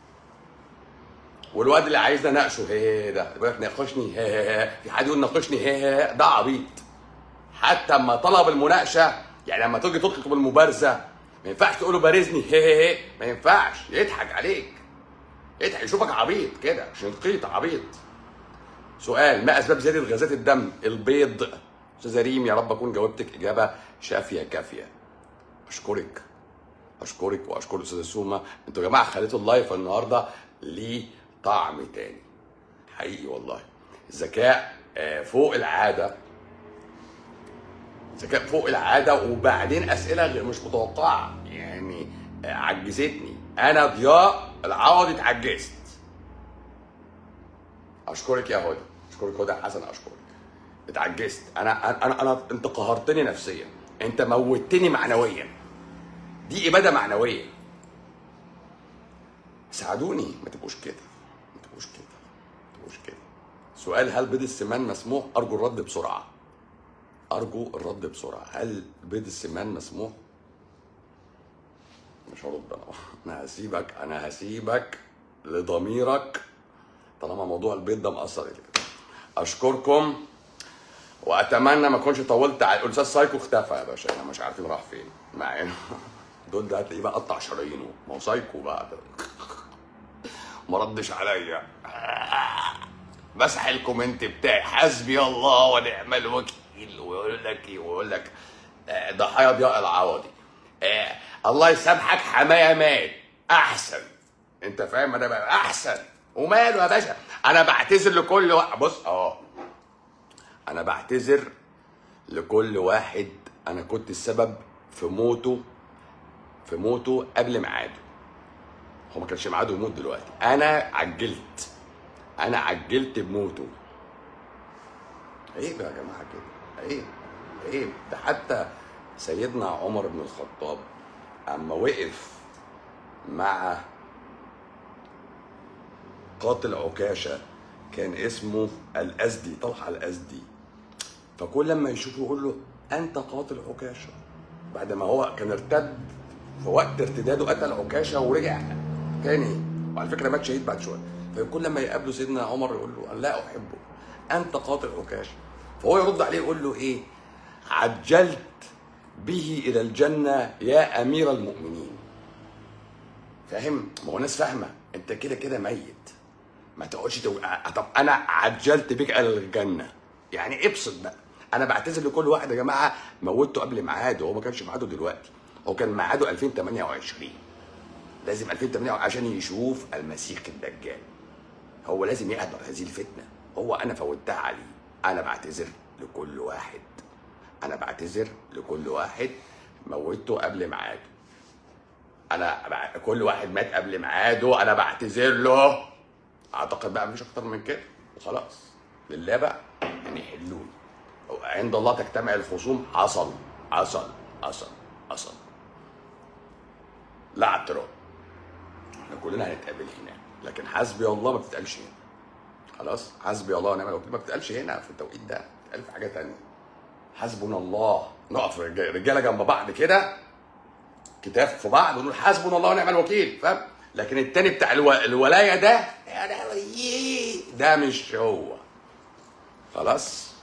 Speaker 1: والواد اللي عايزنا ناقشه هي هي ده يقول لك ناقشني هي هي هي في حد يقول ناقشني هي هي هي ده عبيط حتى اما طلب المناقشه يعني لما تيجي تطلب المبارزه ما ينفعش تقول له بارزني هي هي هي ما ينفعش يضحك عليك يضحك يشوفك عبيط كده شنقيط عبيط سؤال ما اسباب زياده غازات الدم البيض استاذه ريم يا رب اكون جاوبتك اجابه شافيه كافيه اشكرك اشكرك واشكر الاستاذه سوما انتوا يا جماعه خليتوا اللايف النهارده ليه طعم تاني حقيقي والله ذكاء آه، فوق العاده ذكاء فوق العاده وبعدين اسئله غير مش متوقعه يعني عجزتني انا ضياء العوضي اتعجزت اشكرك يا هدى اشكرك هدى حسن اشكرك اتعجزت انا انا انا انت قهرتني نفسيا انت موتني معنويا دي اباده معنويه ساعدوني ما تبقوش كده ما تبقوش كده ما تبقوش كده سؤال هل بيض السمان مسموح ارجو الرد بسرعه ارجو الرد بسرعه هل بيض السمان مسموح مش هرد انا انا هسيبك انا هسيبك لضميرك طالما موضوع البيض ده مأثر كده اشكركم واتمنى ما اكونش طولت على الاستاذ سايكو اختفى يا باشا احنا مش عارفين راح فين مع انه دول ده هتلاقيه بقى قطع شرايينه ما هو سايكو بقى ده ما ردش عليا مسح الكومنت بتاعي حسبي الله ونعم الوكيل ويقول لك ايه ويقول لك آه، ضحايا ضياء العوضي آه، الله يسامحك حمايه مات احسن انت فاهم انا بقى احسن وماله يا باشا انا بعتذر لكل واحد بص اه انا بعتذر لكل واحد انا كنت السبب في موته في موته قبل ميعاده هو ما كانش ميعاده يموت دلوقتي انا عجلت انا عجلت بموته عيب يا جماعه كده عيب عيب ده حتى سيدنا عمر بن الخطاب اما وقف مع قاتل عكاشه كان اسمه الازدي طلحه الازدي فكل لما يشوفه يقول له انت قاتل عكاشه بعد ما هو كان ارتد في وقت ارتداده قتل عكاشه ورجع تاني وعلى فكره مات شهيد بعد شويه فكل لما يقابله سيدنا عمر يقول له أنا لا احبه انت قاتل عكاشه فهو يرد عليه يقول له ايه عجلت به الى الجنه يا امير المؤمنين فاهم ما هو ناس فاهمه انت كده كده ميت ما تقعدش تو... آه، طب انا عجلت بك الى الجنه يعني ابسط بقى انا بعتذر لكل واحد يا جماعه موته قبل ميعاده هو ما كانش ميعاده دلوقتي هو كان ميعاده 2028 لازم 2028 عشان يشوف المسيح الدجال هو لازم يحضر هذه الفتنه هو انا فوتها عليه انا بعتذر لكل واحد انا بعتذر لكل واحد موته قبل ميعاده انا بع- كل واحد مات قبل ميعاده انا بعتذر له اعتقد بقى مفيش اكتر من كده وخلاص لله بقى يعني يحلوني عند الله تجتمع الخصوم حصل حصل حصل حصل لا اعتراض احنا كلنا هنتقابل هناك لكن حسبي الله ما بتتقالش هنا خلاص حسبي الله ونعم الوكيل ما بتتقالش هنا في التوقيت ده بتتقال في حاجه تانية حسبنا الله نقف رجاله رجالة جنب بعض كده كتاف في بعض ونقول حسبنا الله ونعم الوكيل فاهم لكن التاني بتاع الو... الولايه ده يا لهوي، ده مش هو خلاص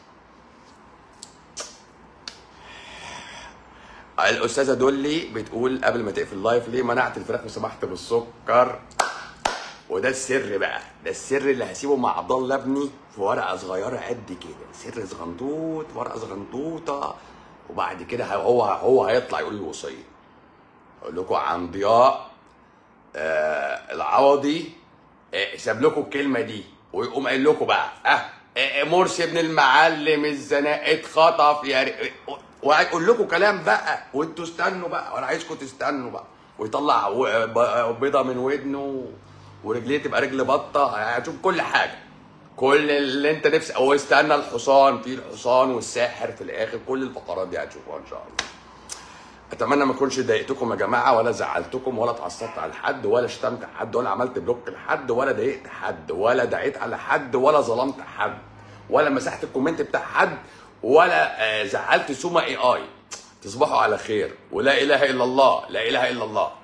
Speaker 1: الاستاذه دولي بتقول قبل ما تقفل اللايف ليه منعت الفراخ وسمحت بالسكر وده السر بقى ده السر اللي هسيبه مع عبد الله ابني في ورقه صغيره قد كده سر صغنطوط ورقه صغنطوطه وبعد كده هو هو هيطلع يقول الوصيه اقول لكم عن ضياء آه العوضي آه ساب لكم الكلمه دي ويقوم قايل لكم بقى اه آه، مرسي ابن المعلم الزناق اتخطف يا ري... وهيقول لكم كلام بقى وانتوا استنوا بقى وانا عايزكم تستنوا بقى ويطلع و- ب- بيضه من ودنه ورجليه تبقى رجل بطه هتشوف كل حاجه كل اللي انت نفسك هو استنى الحصان في الحصان والساحر في الاخر كل الفقرات دي هتشوفوها ان شاء الله اتمنى ما اكونش ضايقتكم يا جماعه ولا زعلتكم ولا اتعصبت على حد ولا شتمت حد ولا عملت بلوك لحد ولا ضايقت حد ولا دعيت على حد ولا ظلمت حد ولا مسحت الكومنت بتاع حد ولا آه، زعلت سوما اي اي تصبحوا على خير ولا اله الا الله لا اله الا الله